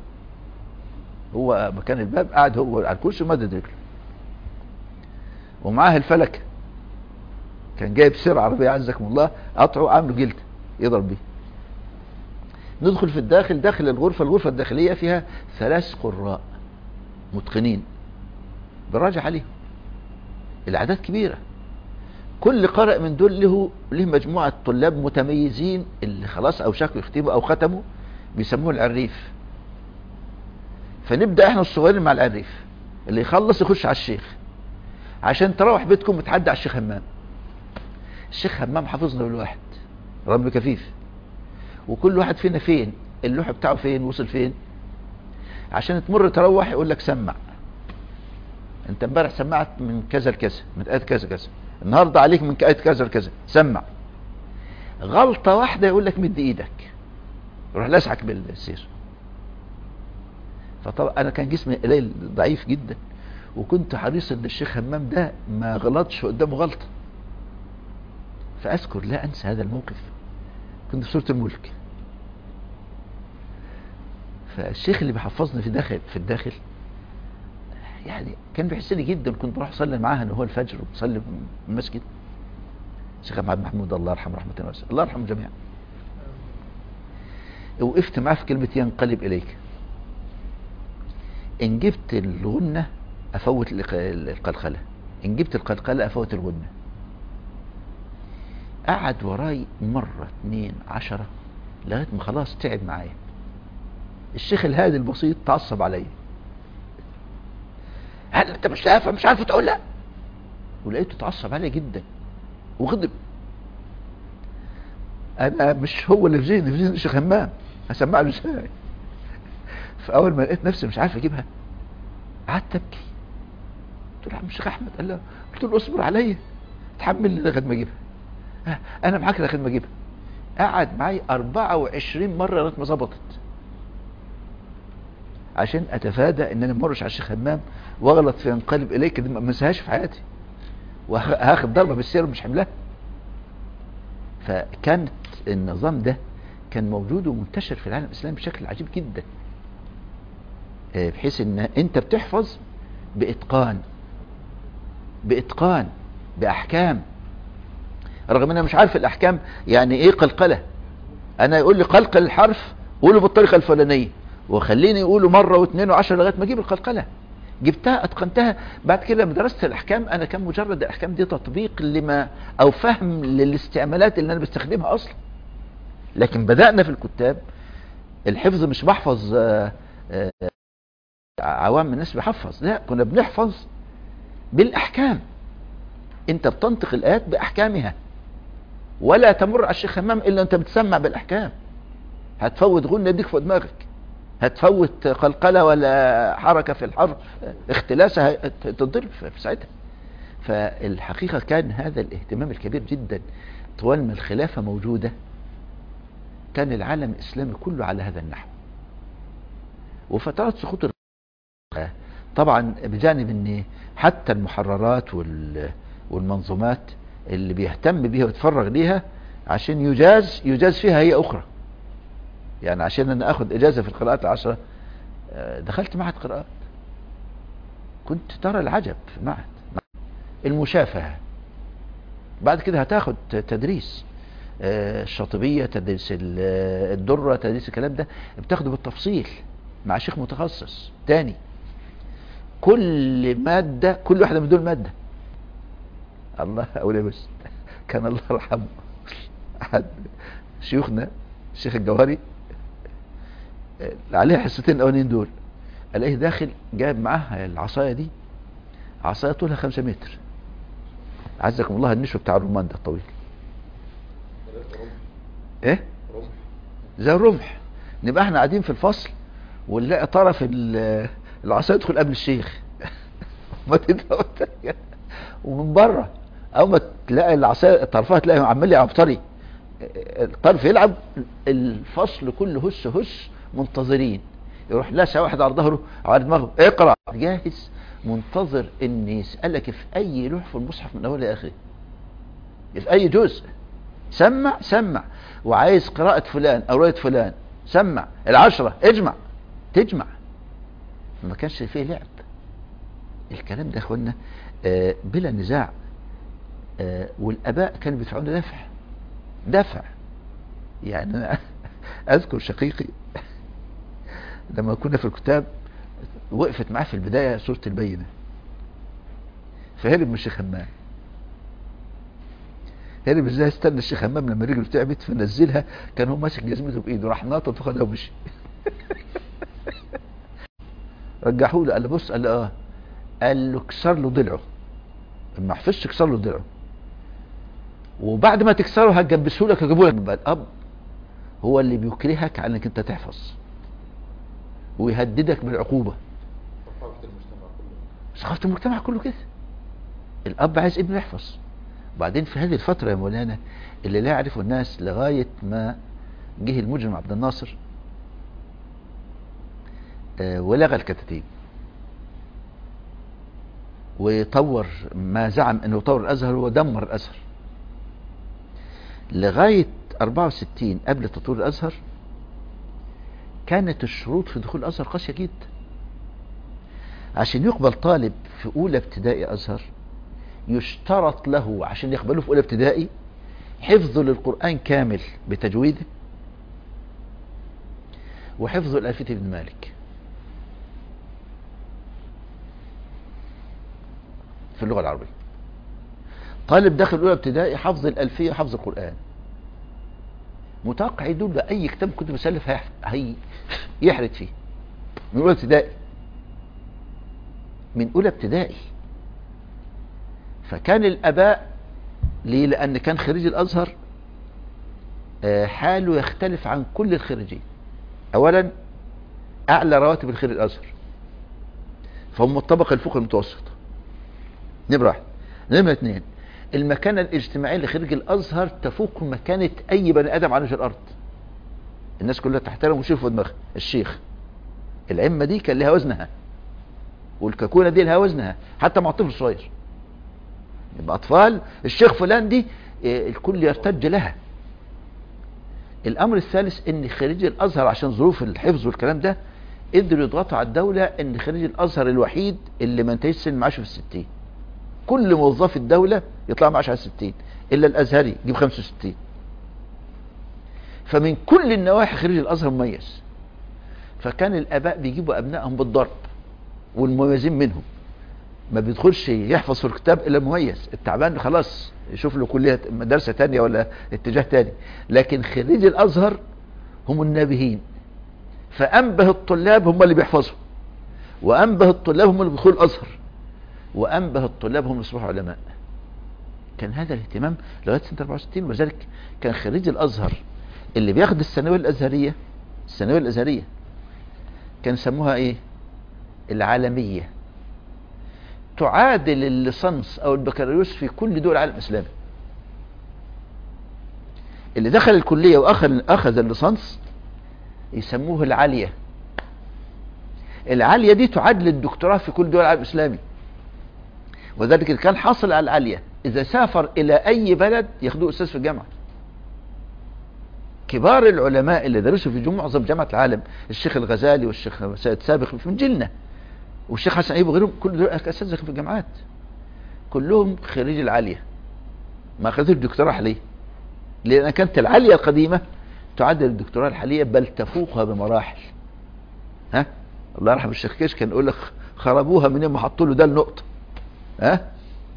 هو مكان الباب قاعد هو على الكرسي ومدد رجله ومعاه الفلك كان جايب سير عربية عزكم الله قطعه عامله جلد يضرب بيه ندخل في الداخل داخل الغرفة الغرفة الداخلية فيها ثلاث قراء متقنين براجع عليهم الأعداد كبيرة كل قارئ من دول له له مجموعة طلاب متميزين اللي خلاص أوشكوا يختموا أو ختموا بيسموه العريف فنبدأ احنا الصغيرين مع العريف اللي يخلص يخش على الشيخ عشان تروح بيتكم وتعدي على الشيخ همام الشيخ همام حافظنا بالواحد رب كفيف وكل واحد فينا فين اللوح بتاعه فين وصل فين عشان تمر تروح يقول لك سمع انت امبارح سمعت من كذا لكذا من آية كذا كذا النهارده عليك من آية كذا لكذا سمع غلطة واحدة يقول لك مد ايدك يروح لاسعك بالسير فطبعا انا كان جسمي قليل ضعيف جدا وكنت حريص ان الشيخ همام ده ما غلطش قدامه غلطة فاذكر لا انسى هذا الموقف كنت في سورة الملك فالشيخ اللي بيحفظني في داخل في الداخل يعني كان بيحسني جدا كنت بروح اصلي معاه ان هو الفجر وبصلي في المسجد الشيخ محمد محمود الله يرحمه رحمه واسعه الله يرحمه جميعا وقفت معاه في كلمة ينقلب إليك إن جبت الغنة أفوت الق- القلقلة إن جبت القلقلة أفوت الغنة قعد وراي مرة اتنين عشرة لغاية ما خلاص تعب معايا الشيخ الهادي البسيط تعصب عليا هل انت مش عارف مش عارف تقول لا ولقيته تعصب عليا جدا وغضب انا مش هو اللي في ذهني في ذهني الشيخ همام هسمع له ازاي فاول ما لقيت نفسي مش عارف اجيبها قعدت ابكي قلت له يا عم الشيخ احمد قال له قلت له اصبر عليا تحملني لغايه ما اجيبها ها، انا معاك لغايه ما اجيبها قعد معايا 24 مره لغايه ما ظبطت عشان اتفادى ان انا مرش على الشيخ همام واغلط في ينقلب اليك دي ما انساهاش في حياتي وهاخد ضربة بالسير ومش حملها فكانت النظام ده كان موجود ومنتشر في العالم الإسلامي بشكل عجيب جدا آه، بحيث ان انت بتحفظ بإتقان بإتقان بأحكام رغم ان انا مش عارف الأحكام يعني ايه قلقلة انا يقول لي قلقل الحرف قوله بالطريقة الفلانية وخليني يقوله مرة واثنين وعشرة لغاية ما اجيب القلقلة جبتها اتقنتها بعد كده لما درست الاحكام انا كان مجرد الاحكام دي تطبيق لما او فهم للاستعمالات اللي انا بستخدمها اصلا لكن بدأنا في الكتاب الحفظ مش بحفظ آه، آه، عوام الناس بيحفظ لا كنا بنحفظ بالاحكام انت بتنطق الايات باحكامها ولا تمر على الشيخ همام الا انت بتسمع بالاحكام هتفوت غنة ديك في دماغك هتفوت قلقلة ولا حركة في الحرف اختلاسة تضرب في ساعتها فالحقيقة كان هذا الاهتمام الكبير جدا طوال ما الخلافة موجودة كان العالم الإسلامي كله على هذا النحو وفترات سقوط الخلافة طبعا بجانب ان حتى المحررات وال- والمنظومات اللي بيهتم بيها ويتفرغ ليها عشان يجاز يجاز فيها هي اخرى يعني عشان انا اخد اجازة في القراءات العشرة آه، دخلت معهد قراءات كنت ترى العجب في المعهد المشافهة بعد كده هتاخد تدريس آه، الشاطبية تدريس ال- آه، الدرة تدريس الكلام ده بتاخده بالتفصيل مع شيخ متخصص تاني كل مادة كل واحدة من دول مادة الله أولي بس كان الله يرحمه أحد شيوخنا الشيخ الجوهري آه، عليها حصتين الأولين دول الاقيه داخل جايب معاه العصاية دي عصاية طولها خمسة متر عزكم الله النشو بتاع الرمان ده الطويل ايه زي الرمح نبقى احنا قاعدين في الفصل ونلاقي طرف ال- العصاية يدخل قبل الشيخ ما تدفع ومن بره اول ما تلاقي العصاية طرفها تلاقي عمال يلعب طري الطرف يلعب الفصل كله هس هس منتظرين يروح لاسع واحد على ظهره على دماغه اقرا جاهز منتظر ان يسالك في اي لوح في المصحف من اول لاخره في اي جزء سمع سمع وعايز قراءة فلان او رواية فلان سمع العشرة اجمع تجمع ما كانش فيه لعب الكلام ده يا اخوانا آه، بلا نزاع آه، والاباء كانوا بيدفعون دفع دفع يعني انا اذكر شقيقي لما كنا في الكتاب وقفت معاه في البداية سورة البينة فهرب من الشيخ همام هرب ازاي استنى الشيخ همام لما رجله تعبت فنزلها كان هو ماسك جزمته بايده راح ناطط وخدها ومشي رجعوه له قال له بص قال له اه قال له كسر له ضلعه ما حفظش كسر له ضلعه وبعد ما تكسره هتجبسه لك هجيبه لك من بعد اب هو اللي بيكرهك على انك انت تحفظ ويهددك بالعقوبة ثقافة المجتمع كله ثقافة المجتمع كله كده الأب عايز ابنه يحفظ وبعدين في هذه الفترة يا مولانا اللي لا يعرفه الناس لغاية ما جه المجرم عبد الناصر آه، ولغى الكتاتيب وطور ما زعم انه طور الازهر ودمر الازهر لغاية 64 قبل تطوير الازهر كانت الشروط في دخول الازهر قاسية جدا عشان يقبل طالب في اولى ابتدائي ازهر يشترط له عشان يقبله في اولى ابتدائي حفظه للقرآن كامل بتجويده وحفظه الألفية ابن مالك في اللغة العربية طالب داخل اولى ابتدائي حفظ الألفية وحفظ القرآن متوقع يدول بأي كتاب كنت مسلف هيح- هي يحرد فيه من أولى ابتدائي من أولى ابتدائي فكان الآباء ليه لأن كان خريج الأزهر آه، حاله يختلف عن كل الخريجين أولا أعلى رواتب الخريج الأزهر فهم الطبقة الفوق المتوسطة نمرة واحد نمرة اثنين المكانة الاجتماعية لخريج الأزهر تفوق مكانة أي بني آدم على وجه الأرض الناس كلها تحترم وشوف في دماغها الشيخ العمة دي كان لها وزنها والكاكونة دي لها وزنها حتى مع الطفل الصغير يبقى أطفال الشيخ فلان دي آه، الكل يرتج لها الأمر الثالث إن خريج الأزهر عشان ظروف الحفظ والكلام ده قدروا يضغطوا على الدولة إن خريج الأزهر الوحيد اللي ما انتهيش سن معاشه في الستين كل موظف الدولة يطلع معاش على الستين إلا الأزهري يجيب 65 فمن كل النواحي خريج الأزهر مميز فكان الآباء بيجيبوا أبنائهم بالضرب والمميزين منهم ما بيدخلش يحفظ في الكتاب إلا المميز التعبان خلاص يشوف له كلية مدرسة تانية ولا اتجاه تاني لكن خريج الأزهر هم النابهين فأنبه الطلاب هم اللي بيحفظوا وأنبه الطلاب هم اللي بيدخلوا الأزهر وأنبه الطلاب هم اللي يصبحوا علماء كان هذا الاهتمام لغاية سنة 64 وذلك كان خريج الأزهر اللي بياخد الثانوية الأزهرية الثانوية الأزهرية كان يسموها ايه العالمية تعادل الليسانس او البكالوريوس في كل دول العالم الاسلامي اللي دخل الكلية واخذ اخذ الليسانس يسموه العالية العالية دي تعادل الدكتوراه في كل دول العالم الاسلامي وذلك اللي كان حاصل على العالية اذا سافر الى اي بلد ياخدوه استاذ في الجامعة كبار العلماء اللي درسوا في جم- معظم جامعة العالم الشيخ الغزالي والشيخ سيد سابق من جيلنا والشيخ حسن ايوب وغيرهم كل دول اساتذه في الجامعات كلهم خريج العاليه ما اخذتش الدكتوراه حاليا لان كانت العاليه القديمه تعادل الدكتوراه الحاليه بل تفوقها بمراحل ها الله يرحم الشيخ كيش كان يقول لك خربوها من يوم ما حطوا له ده النقطه ها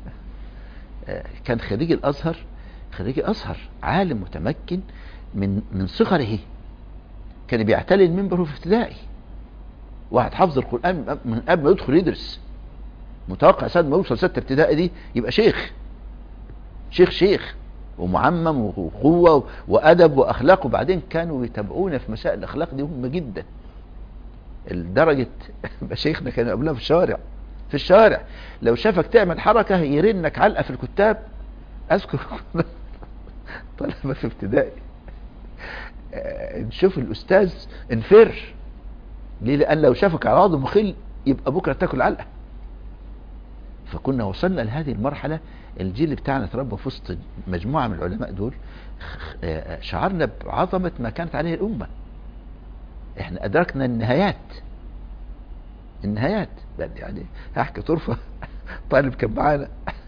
آه، كان خريج الازهر خريج الازهر عالم متمكن من من صغره كان بيعتلي المنبر في ابتدائي واحد حافظ القرآن من قبل ما يدخل يدرس متوقع ساعة ما يوصل ستة ابتدائي دي يبقى شيخ شيخ شيخ ومعمم وقوة وأدب وأخلاق وبعدين كانوا يتابعونا في مسائل الأخلاق دي مهمة جدا لدرجة مشايخنا كانوا يقابلونا في الشوارع في الشوارع لو شافك تعمل حركة يرنك علقة في الكتاب أذكر طلبة في ابتدائي آه، نشوف الأستاذ انفر ليه لأن لو شافك على عضو مخل يبقى بكرة تاكل علقة فكنا وصلنا لهذه المرحلة الجيل بتاعنا تربى في وسط مجموعة من العلماء دول آه، شعرنا بعظمة ما كانت عليه الأمة احنا أدركنا النهايات النهايات بعد يعني هحكي طرفة طالب كان معانا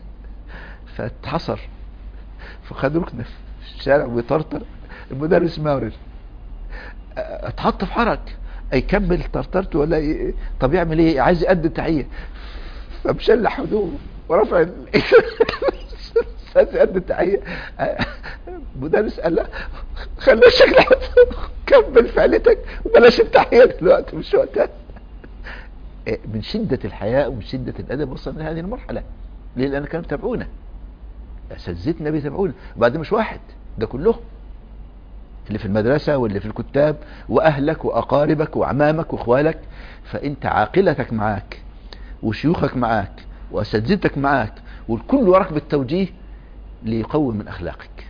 فاتحصر فخد ركن في الشارع ويطرطر المدرس مورد اتحط في حرج يكمل طرطرته ولا ي... طب يعمل ايه عايز يقدم تحيه فمشلح هدومه ورفع ال- استاذ يقدم تحيه مدرس قال لا خليه شكلك كمل فعلتك وبلاش التحيه دلوقتي مش وقتها إيه، من شدة الحياء ومن شدة الأدب وصلنا لهذه المرحلة ليه لأن كانوا يتابعونا أساتذتنا بيتابعونا وبعدين مش واحد ده كلهم اللي في المدرسة واللي في الكتاب وأهلك وأقاربك وأعمامك وإخوالك فأنت عاقلتك معاك وشيوخك معاك وأساتذتك معاك والكل وراك بالتوجيه ليقوم من أخلاقك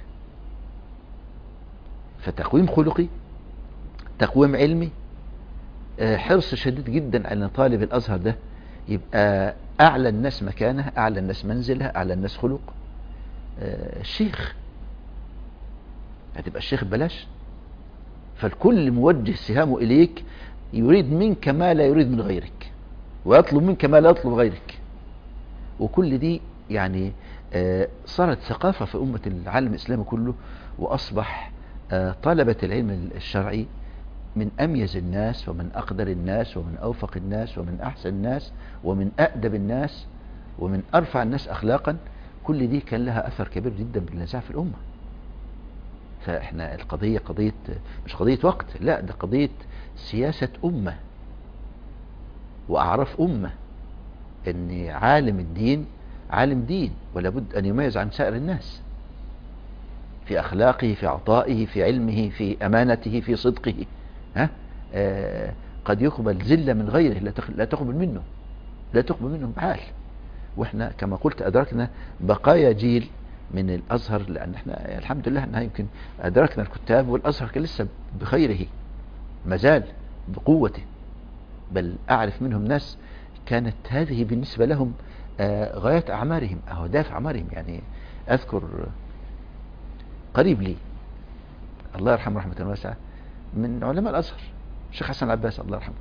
فتقويم خلقي تقويم علمي آه، حرص شديد جدا على ان طالب الازهر ده يبقى اعلى الناس مكانه اعلى الناس منزله اعلى الناس خلق آه، الشيخ هتبقى الشيخ ببلاش فالكل موجه سهامه اليك يريد منك ما لا يريد من غيرك ويطلب منك ما لا يطلب غيرك وكل دي يعني آه، صارت ثقافة في أمة العالم الإسلامي كله وأصبح آه، طلبة العلم الشرعي من أميز الناس ومن أقدر الناس ومن أوفق الناس ومن أحسن الناس ومن أأدب الناس ومن أرفع الناس أخلاقا كل دي كان لها أثر كبير جدا بالنزاع في الأمة فإحنا القضية قضية مش قضية وقت لا ده قضية سياسة أمة وأعراف أمة ان عالم الدين عالم دين ولا بد ان يميز عن سائر الناس في اخلاقه في عطائه في علمه في امانته في صدقه ها آه قد يقبل زلة من غيره لا تخ- لا تقبل منه لا تقبل منه بحال واحنا كما قلت ادركنا بقايا جيل من الازهر لان احنا الحمد لله انها يمكن ادركنا الكتاب والازهر كان لسه بخيره مازال بقوته بل أعرف منهم ناس كانت هذه بالنسبة لهم آه، غاية أعمارهم أهو ده في أعمارهم يعني أذكر قريب لي الله يرحمه رحمة واسعة من علماء الأزهر الشيخ حسن عباس الله يرحمه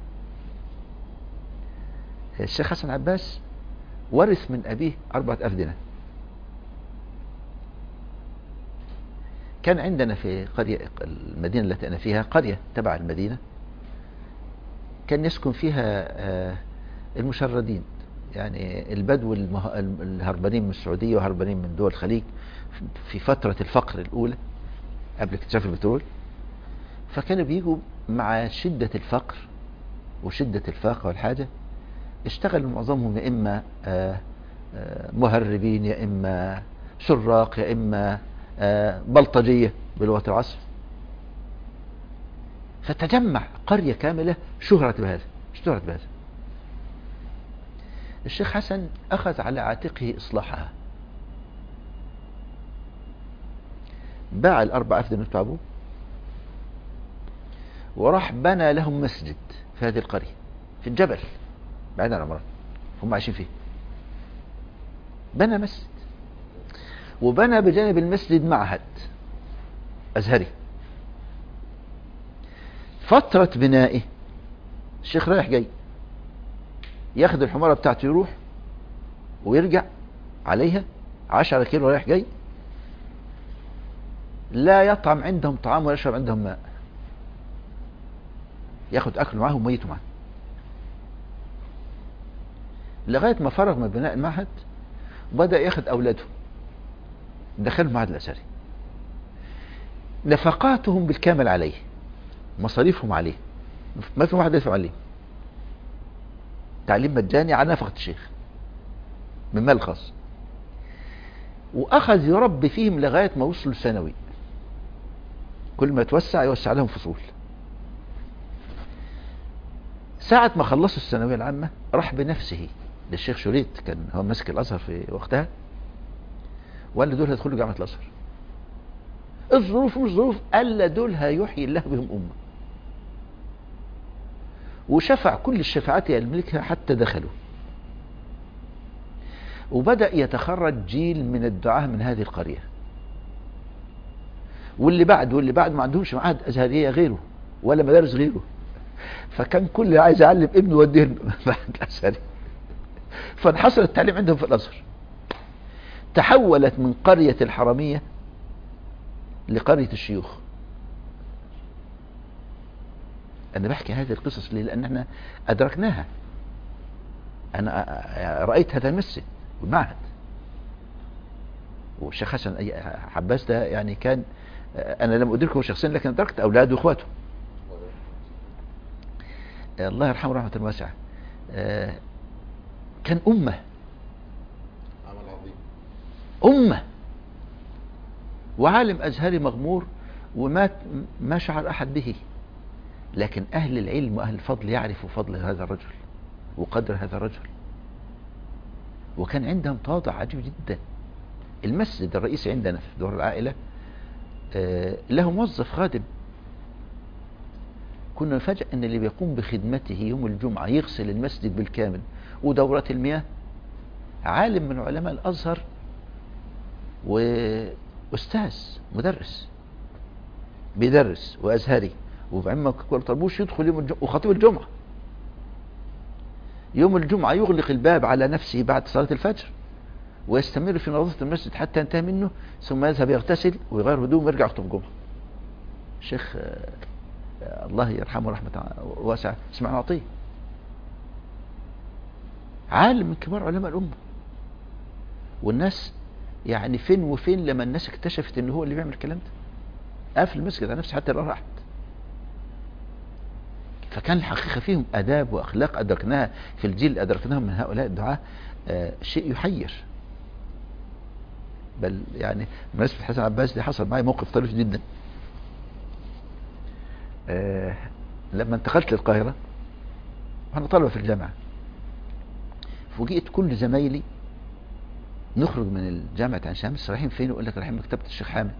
الشيخ حسن عباس ورث من أبيه أربعة أفدنة كان عندنا في قرية المدينة التي أنا فيها قرية تبع المدينة كان يسكن فيها آه، المشردين يعني البدو المه- الهربانين من السعودية وهربانين من دول الخليج في فترة الفقر الأولى قبل اكتشاف البترول فكانوا بيجوا مع شدة الفقر وشدة الفاقة والحاجة اشتغل معظمهم يا إما آه، آه، مهربين يا إما سراق يا إما آه، بلطجية بلغة العصر فتجمع قرية كاملة شهرت بهذا اشتهرت بهذا الشيخ حسن أخذ على عاتقه إصلاحها باع الأربع أفدنة بتوع أبوه وراح بنى لهم مسجد في هذه القرية في الجبل بعيد عن عمران هم عايشين فيه بنى مسجد وبنى بجانب المسجد معهد أزهري فترة بنائه الشيخ رايح جاي ياخد الحمارة بتاعته يروح ويرجع عليها عشرة كيلو رايح جاي لا يطعم عندهم طعام ولا يشرب عندهم ماء ياخد أكله معاه وميته معاه لغاية ما فرغ من بناء المعهد وبدأ ياخد أولاده دخلهم المعهد الأزهري نفقاتهم بالكامل عليه مصاريفهم عليه ما في واحد يدفع عليه تعليم مجاني على نفقة الشيخ من مال خاص وأخذ يربي فيهم لغاية ما وصلوا الثانوي كل ما توسع يوسع لهم فصول ساعة ما خلصوا الثانوية العامة راح بنفسه للشيخ شريط كان هو ماسك الأزهر في وقتها وقال له دول هيدخلوا جامعة الأزهر الظروف مش ظروف ألا دول هيحيي الله بهم أمة وشفع كل الشفاعات يملكها حتى دخلوا وبدأ يتخرج جيل من الدعاة من هذه القرية واللي بعد واللي بعد ما عندهمش معاهد أزهرية غيره ولا مدارس غيره فكان كل اللي عايز يعلم ابنه يوديه معهد الأزهري فانحصر التعليم عندهم في الأزهر تحولت من قرية الحرمية لقرية الشيوخ أنا بحكي هذه القصص ليه لأن احنا أدركناها أنا رأيت هذا المسجد والمعهد والشيخ حسن أي- حباس ده يعني كان أنا لم أدركه شخصيا لكن أدركت أولاده وإخواته الله يرحمه رحمة واسعة آه، كان أمة عمل عظيم أمة وعالم أزهري مغمور وما ما شعر أحد به لكن أهل العلم وأهل الفضل يعرفوا فضل هذا الرجل وقدر هذا الرجل وكان عندهم تواضع عجيب جدا المسجد الرئيسي عندنا في دور العائلة آه، له موظف خادم كنا نفاجأ ان اللي بيقوم بخدمته يوم الجمعة يغسل المسجد بالكامل ودورات المياه عالم من علماء الازهر واستاذ مدرس بيدرس وازهري وعما كل طربوش يدخل يوم الجمعة وخطيب الجمعة يوم الجمعة يغلق الباب على نفسه بعد صلاة الفجر ويستمر في نظافة المسجد حتى ينتهي منه ثم يذهب يغتسل ويغير هدوم ويرجع يخطب الجمعة الشيخ آه، آه، الله يرحمه رحمة واسعة اسمع عطية عالم من كبار علماء الأمة والناس يعني فين وفين لما الناس اكتشفت ان هو اللي بيعمل الكلام ده قافل المسجد على نفسه حتى لو راحت فكان الحقيقة فيهم آداب وأخلاق أدركناها في الجيل اللي أدركناها من هؤلاء الدعاة آه، شيء يحير بل يعني بمناسبة حسن عباس دي حصل معي موقف طريف جدا آه، لما انتقلت للقاهرة وأنا طالبة في الجامعة فوجئت كل زمايلي نخرج من الجامعة عين شمس رايحين فين يقول لك رايحين مكتبة الشيخ حامد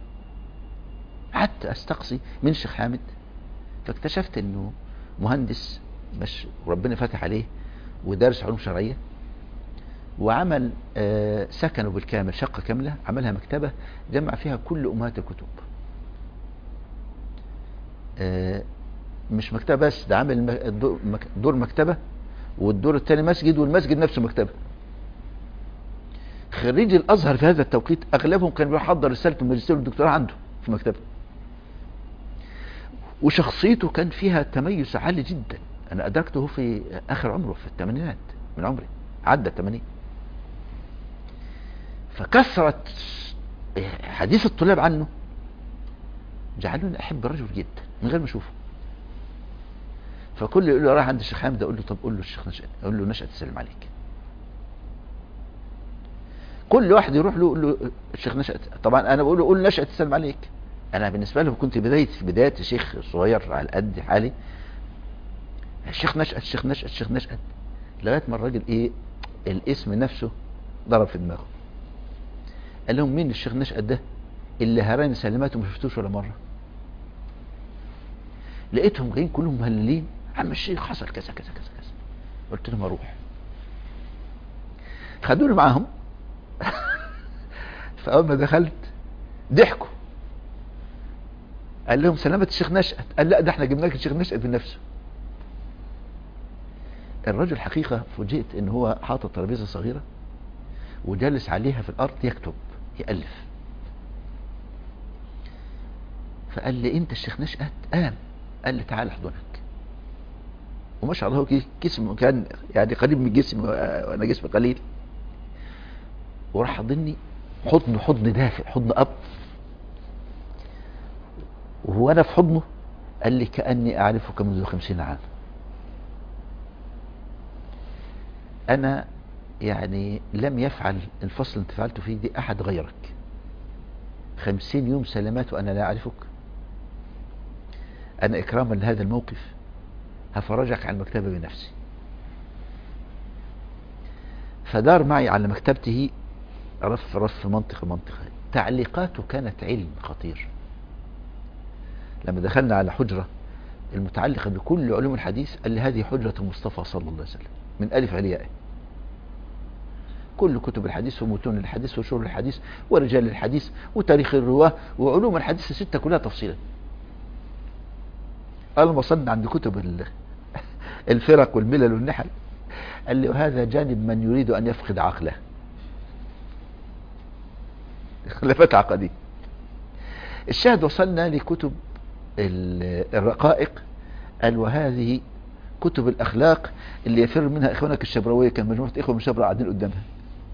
حتى استقصي من الشيخ حامد فاكتشفت انه مهندس مش ربنا فاتح عليه ودارس علوم شرعية وعمل آه، سكنه بالكامل شقة كاملة عملها مكتبة جمع فيها كل أمهات الكتب آه، مش مكتبة بس ده عامل مك- دور مك- دور مكتبة والدور الثاني مسجد والمسجد نفسه مكتبة خريجي الأزهر في هذا التوقيت أغلبهم كان بيحضر رسالة الماجستير والدكتوراه عنده في مكتبه وشخصيته كان فيها تميز عالي جدا أنا أدركته في آخر عمره في الثمانينات من عمري عدى الثمانين فكثرة حديث الطلاب عنه جعلوني أحب الرجل جدا من غير ما أشوفه فكل يقول له رايح عند الشيخ حامد اقول له طب قول له الشيخ نشأت اقول له نشأت تسلم عليك كل واحد يروح له يقول له الشيخ نشأت طبعا انا بقول له قول نشأت تسلم عليك انا بالنسبه له كنت بدايه بدايه شيخ صغير على قد حالي الشيخ نشأت الشيخ نشأت الشيخ نشأت لغايه ما الراجل ايه الاسم نفسه ضرب في دماغه قال لهم مين الشيخ نشأت ده اللي هراني سلماته ما شفتوش ولا مره لقيتهم جايين كلهم مهللين عم الشيخ حصل كذا كذا كذا كذا قلت لهم اروح خدوني معاهم فاول ما دخلت ضحكوا قال لهم سلامة الشيخ نشأت قال لا ده احنا جبنا لك الشيخ نشأت بنفسه الرجل حقيقة فوجئت ان هو حاطط ترابيزة صغيرة وجالس عليها في الارض يكتب يألف فقال لي انت الشيخ نشأت قام قال لي تعال احضنك وما شاء الله هو كي- جسمه كان يعني قريب من جسمي وانا جسمي قليل وراح حضني حضن حضن دافئ حضن اب وهو انا في حضنه قال لي كاني اعرفك منذ خمسين عام انا يعني لم يفعل الفصل اللي انت فعلته فيه دي احد غيرك خمسين يوم سلامات وانا لا اعرفك انا اكراما لهذا الموقف هفرجك على المكتبة بنفسي فدار معي على مكتبته رف رف منطقة منطقة تعليقاته كانت علم خطير لما دخلنا على حجرة المتعلقة بكل علوم الحديث قال لي هذه حجرة المصطفى صلى الله عليه وسلم من ألف علياء كل كتب الحديث ومتون الحديث وشهور الحديث ورجال الحديث وتاريخ الرواة وعلوم الحديث الستة كلها تفصيلا قال لما وصلنا عند كتب ال- الفرق والملل والنحل قال لي وهذا جانب من يريد أن يفقد عقله خلافات عقدية الشاهد وصلنا لكتب ال- الرقائق قال وهذه كتب الأخلاق اللي يفر منها إخوانك الشبراوية كان مجموعة إخوة من شبرا قاعدين قدامها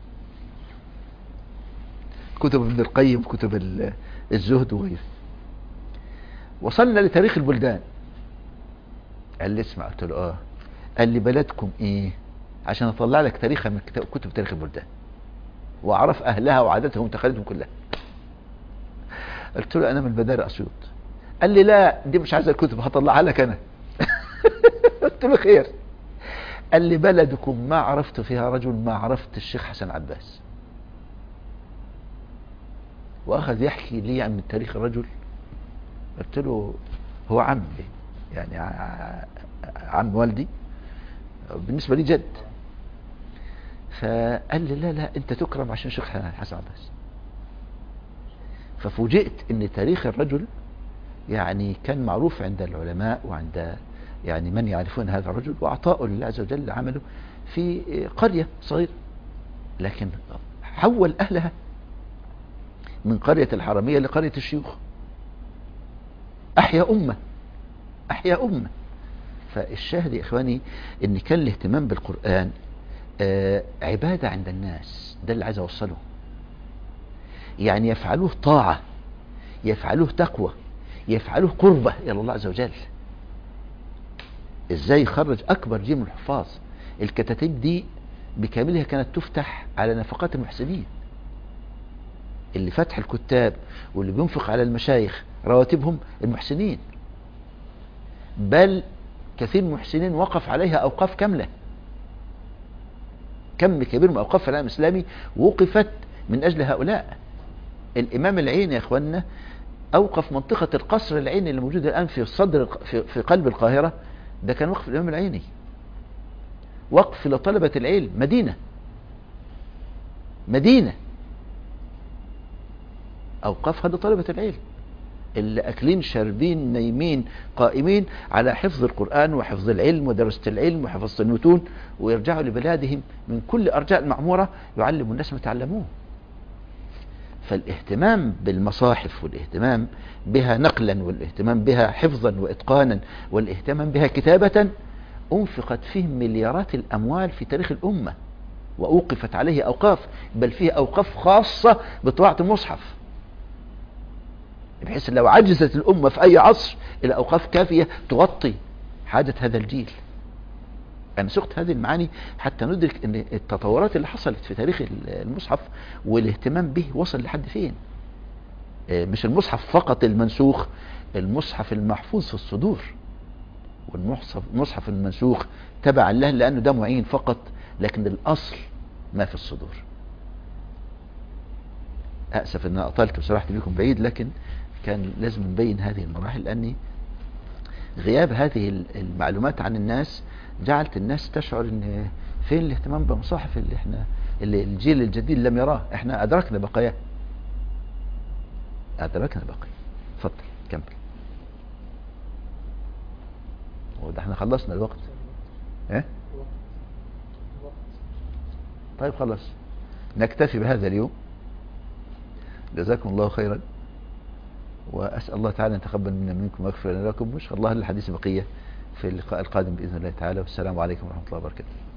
كتب ابن القيم كتب ال- الزهد وغيره وصلنا لتاريخ البلدان قال لي اسمع قلت له اه قال لي بلدكم ايه عشان اطلع لك تاريخها من كتاب كتب تاريخ البلدان واعرف اهلها وعاداتهم وتقاليدهم كلها قلت له انا من بدار اسيوط قال لي لا دي مش عايزه الكتب هطلعها لك انا قلت له خير قال لي بلدكم ما عرفت فيها رجل ما عرفت الشيخ حسن عباس واخذ يحكي لي عن تاريخ الرجل قلت له هو عمي يعني ع- عم والدي بالنسبة لي جد فقال لي لا لا انت تكرم عشان شيخ حسن عباس ففوجئت ان تاريخ الرجل يعني كان معروف عند العلماء وعند يعني من يعرفون هذا الرجل واعطاؤه لله عز وجل عمله في قرية صغيرة لكن حول اهلها من قرية الحرمية لقرية الشيوخ احيا امه احيا امه فالشاهد يا اخواني ان كان الاهتمام بالقران آه عباده عند الناس ده اللي عايز اوصله يعني يفعلوه طاعه يفعلوه تقوى يفعلوه قربه الى الله عز وجل ازاي يخرج اكبر جيل من الحفاظ الكتاتيب دي بكاملها كانت تفتح على نفقات المحسنين اللي فتح الكتاب واللي بينفق على المشايخ رواتبهم المحسنين بل كثير من المحسنين وقف عليها أوقاف كاملة كم كبير من أوقاف العالم الإسلامي وقفت من أجل هؤلاء الإمام العين يا أخوانا أوقف منطقة القصر العيني اللي موجودة الآن في صدر في, في قلب القاهرة ده كان وقف الإمام العيني وقف لطلبة العلم مدينة مدينة أوقاف هذا طلبة العلم اللي أكلين شاربين نايمين قائمين على حفظ القرآن وحفظ العلم ودراسة العلم وحفظ المتون ويرجعوا لبلادهم من كل أرجاء المعمورة يعلموا الناس ما تعلموه فالاهتمام بالمصاحف والاهتمام بها نقلا والاهتمام بها حفظا وإتقانا والاهتمام بها كتابة أنفقت فيه مليارات الأموال في تاريخ الأمة وأوقفت عليه أوقاف بل فيه أوقاف خاصة بطباعة المصحف بحيث لو عجزت الأمة في أي عصر إلى أوقاف كافية تغطي حاجة هذا الجيل أنا سقت هذه المعاني حتى ندرك أن التطورات اللي حصلت في تاريخ المصحف والاهتمام به وصل لحد فين آه، مش المصحف فقط المنسوخ المصحف المحفوظ في الصدور والمصحف المصحف المنسوخ تبعا له لأنه ده معين فقط لكن الأصل ما في الصدور أسف أن أنا أطلت وسرحت بكم بعيد لكن كان لازم نبين هذه المراحل لأني غياب هذه المعلومات عن الناس جعلت الناس تشعر ان فين الاهتمام بالمصاحف اللي احنا اللي الجيل الجديد لم يراه احنا ادركنا بقاياه ادركنا بقايا اتفضل كمل وده احنا خلصنا الوقت ايه طيب خلاص نكتفي بهذا اليوم جزاكم الله خيرا وأسأل الله تعالى أن يتقبل منا منكم ويغفر لنا لكم وإن شاء الله للحديث بقية في اللقاء القادم بإذن الله تعالى والسلام عليكم ورحمة الله وبركاته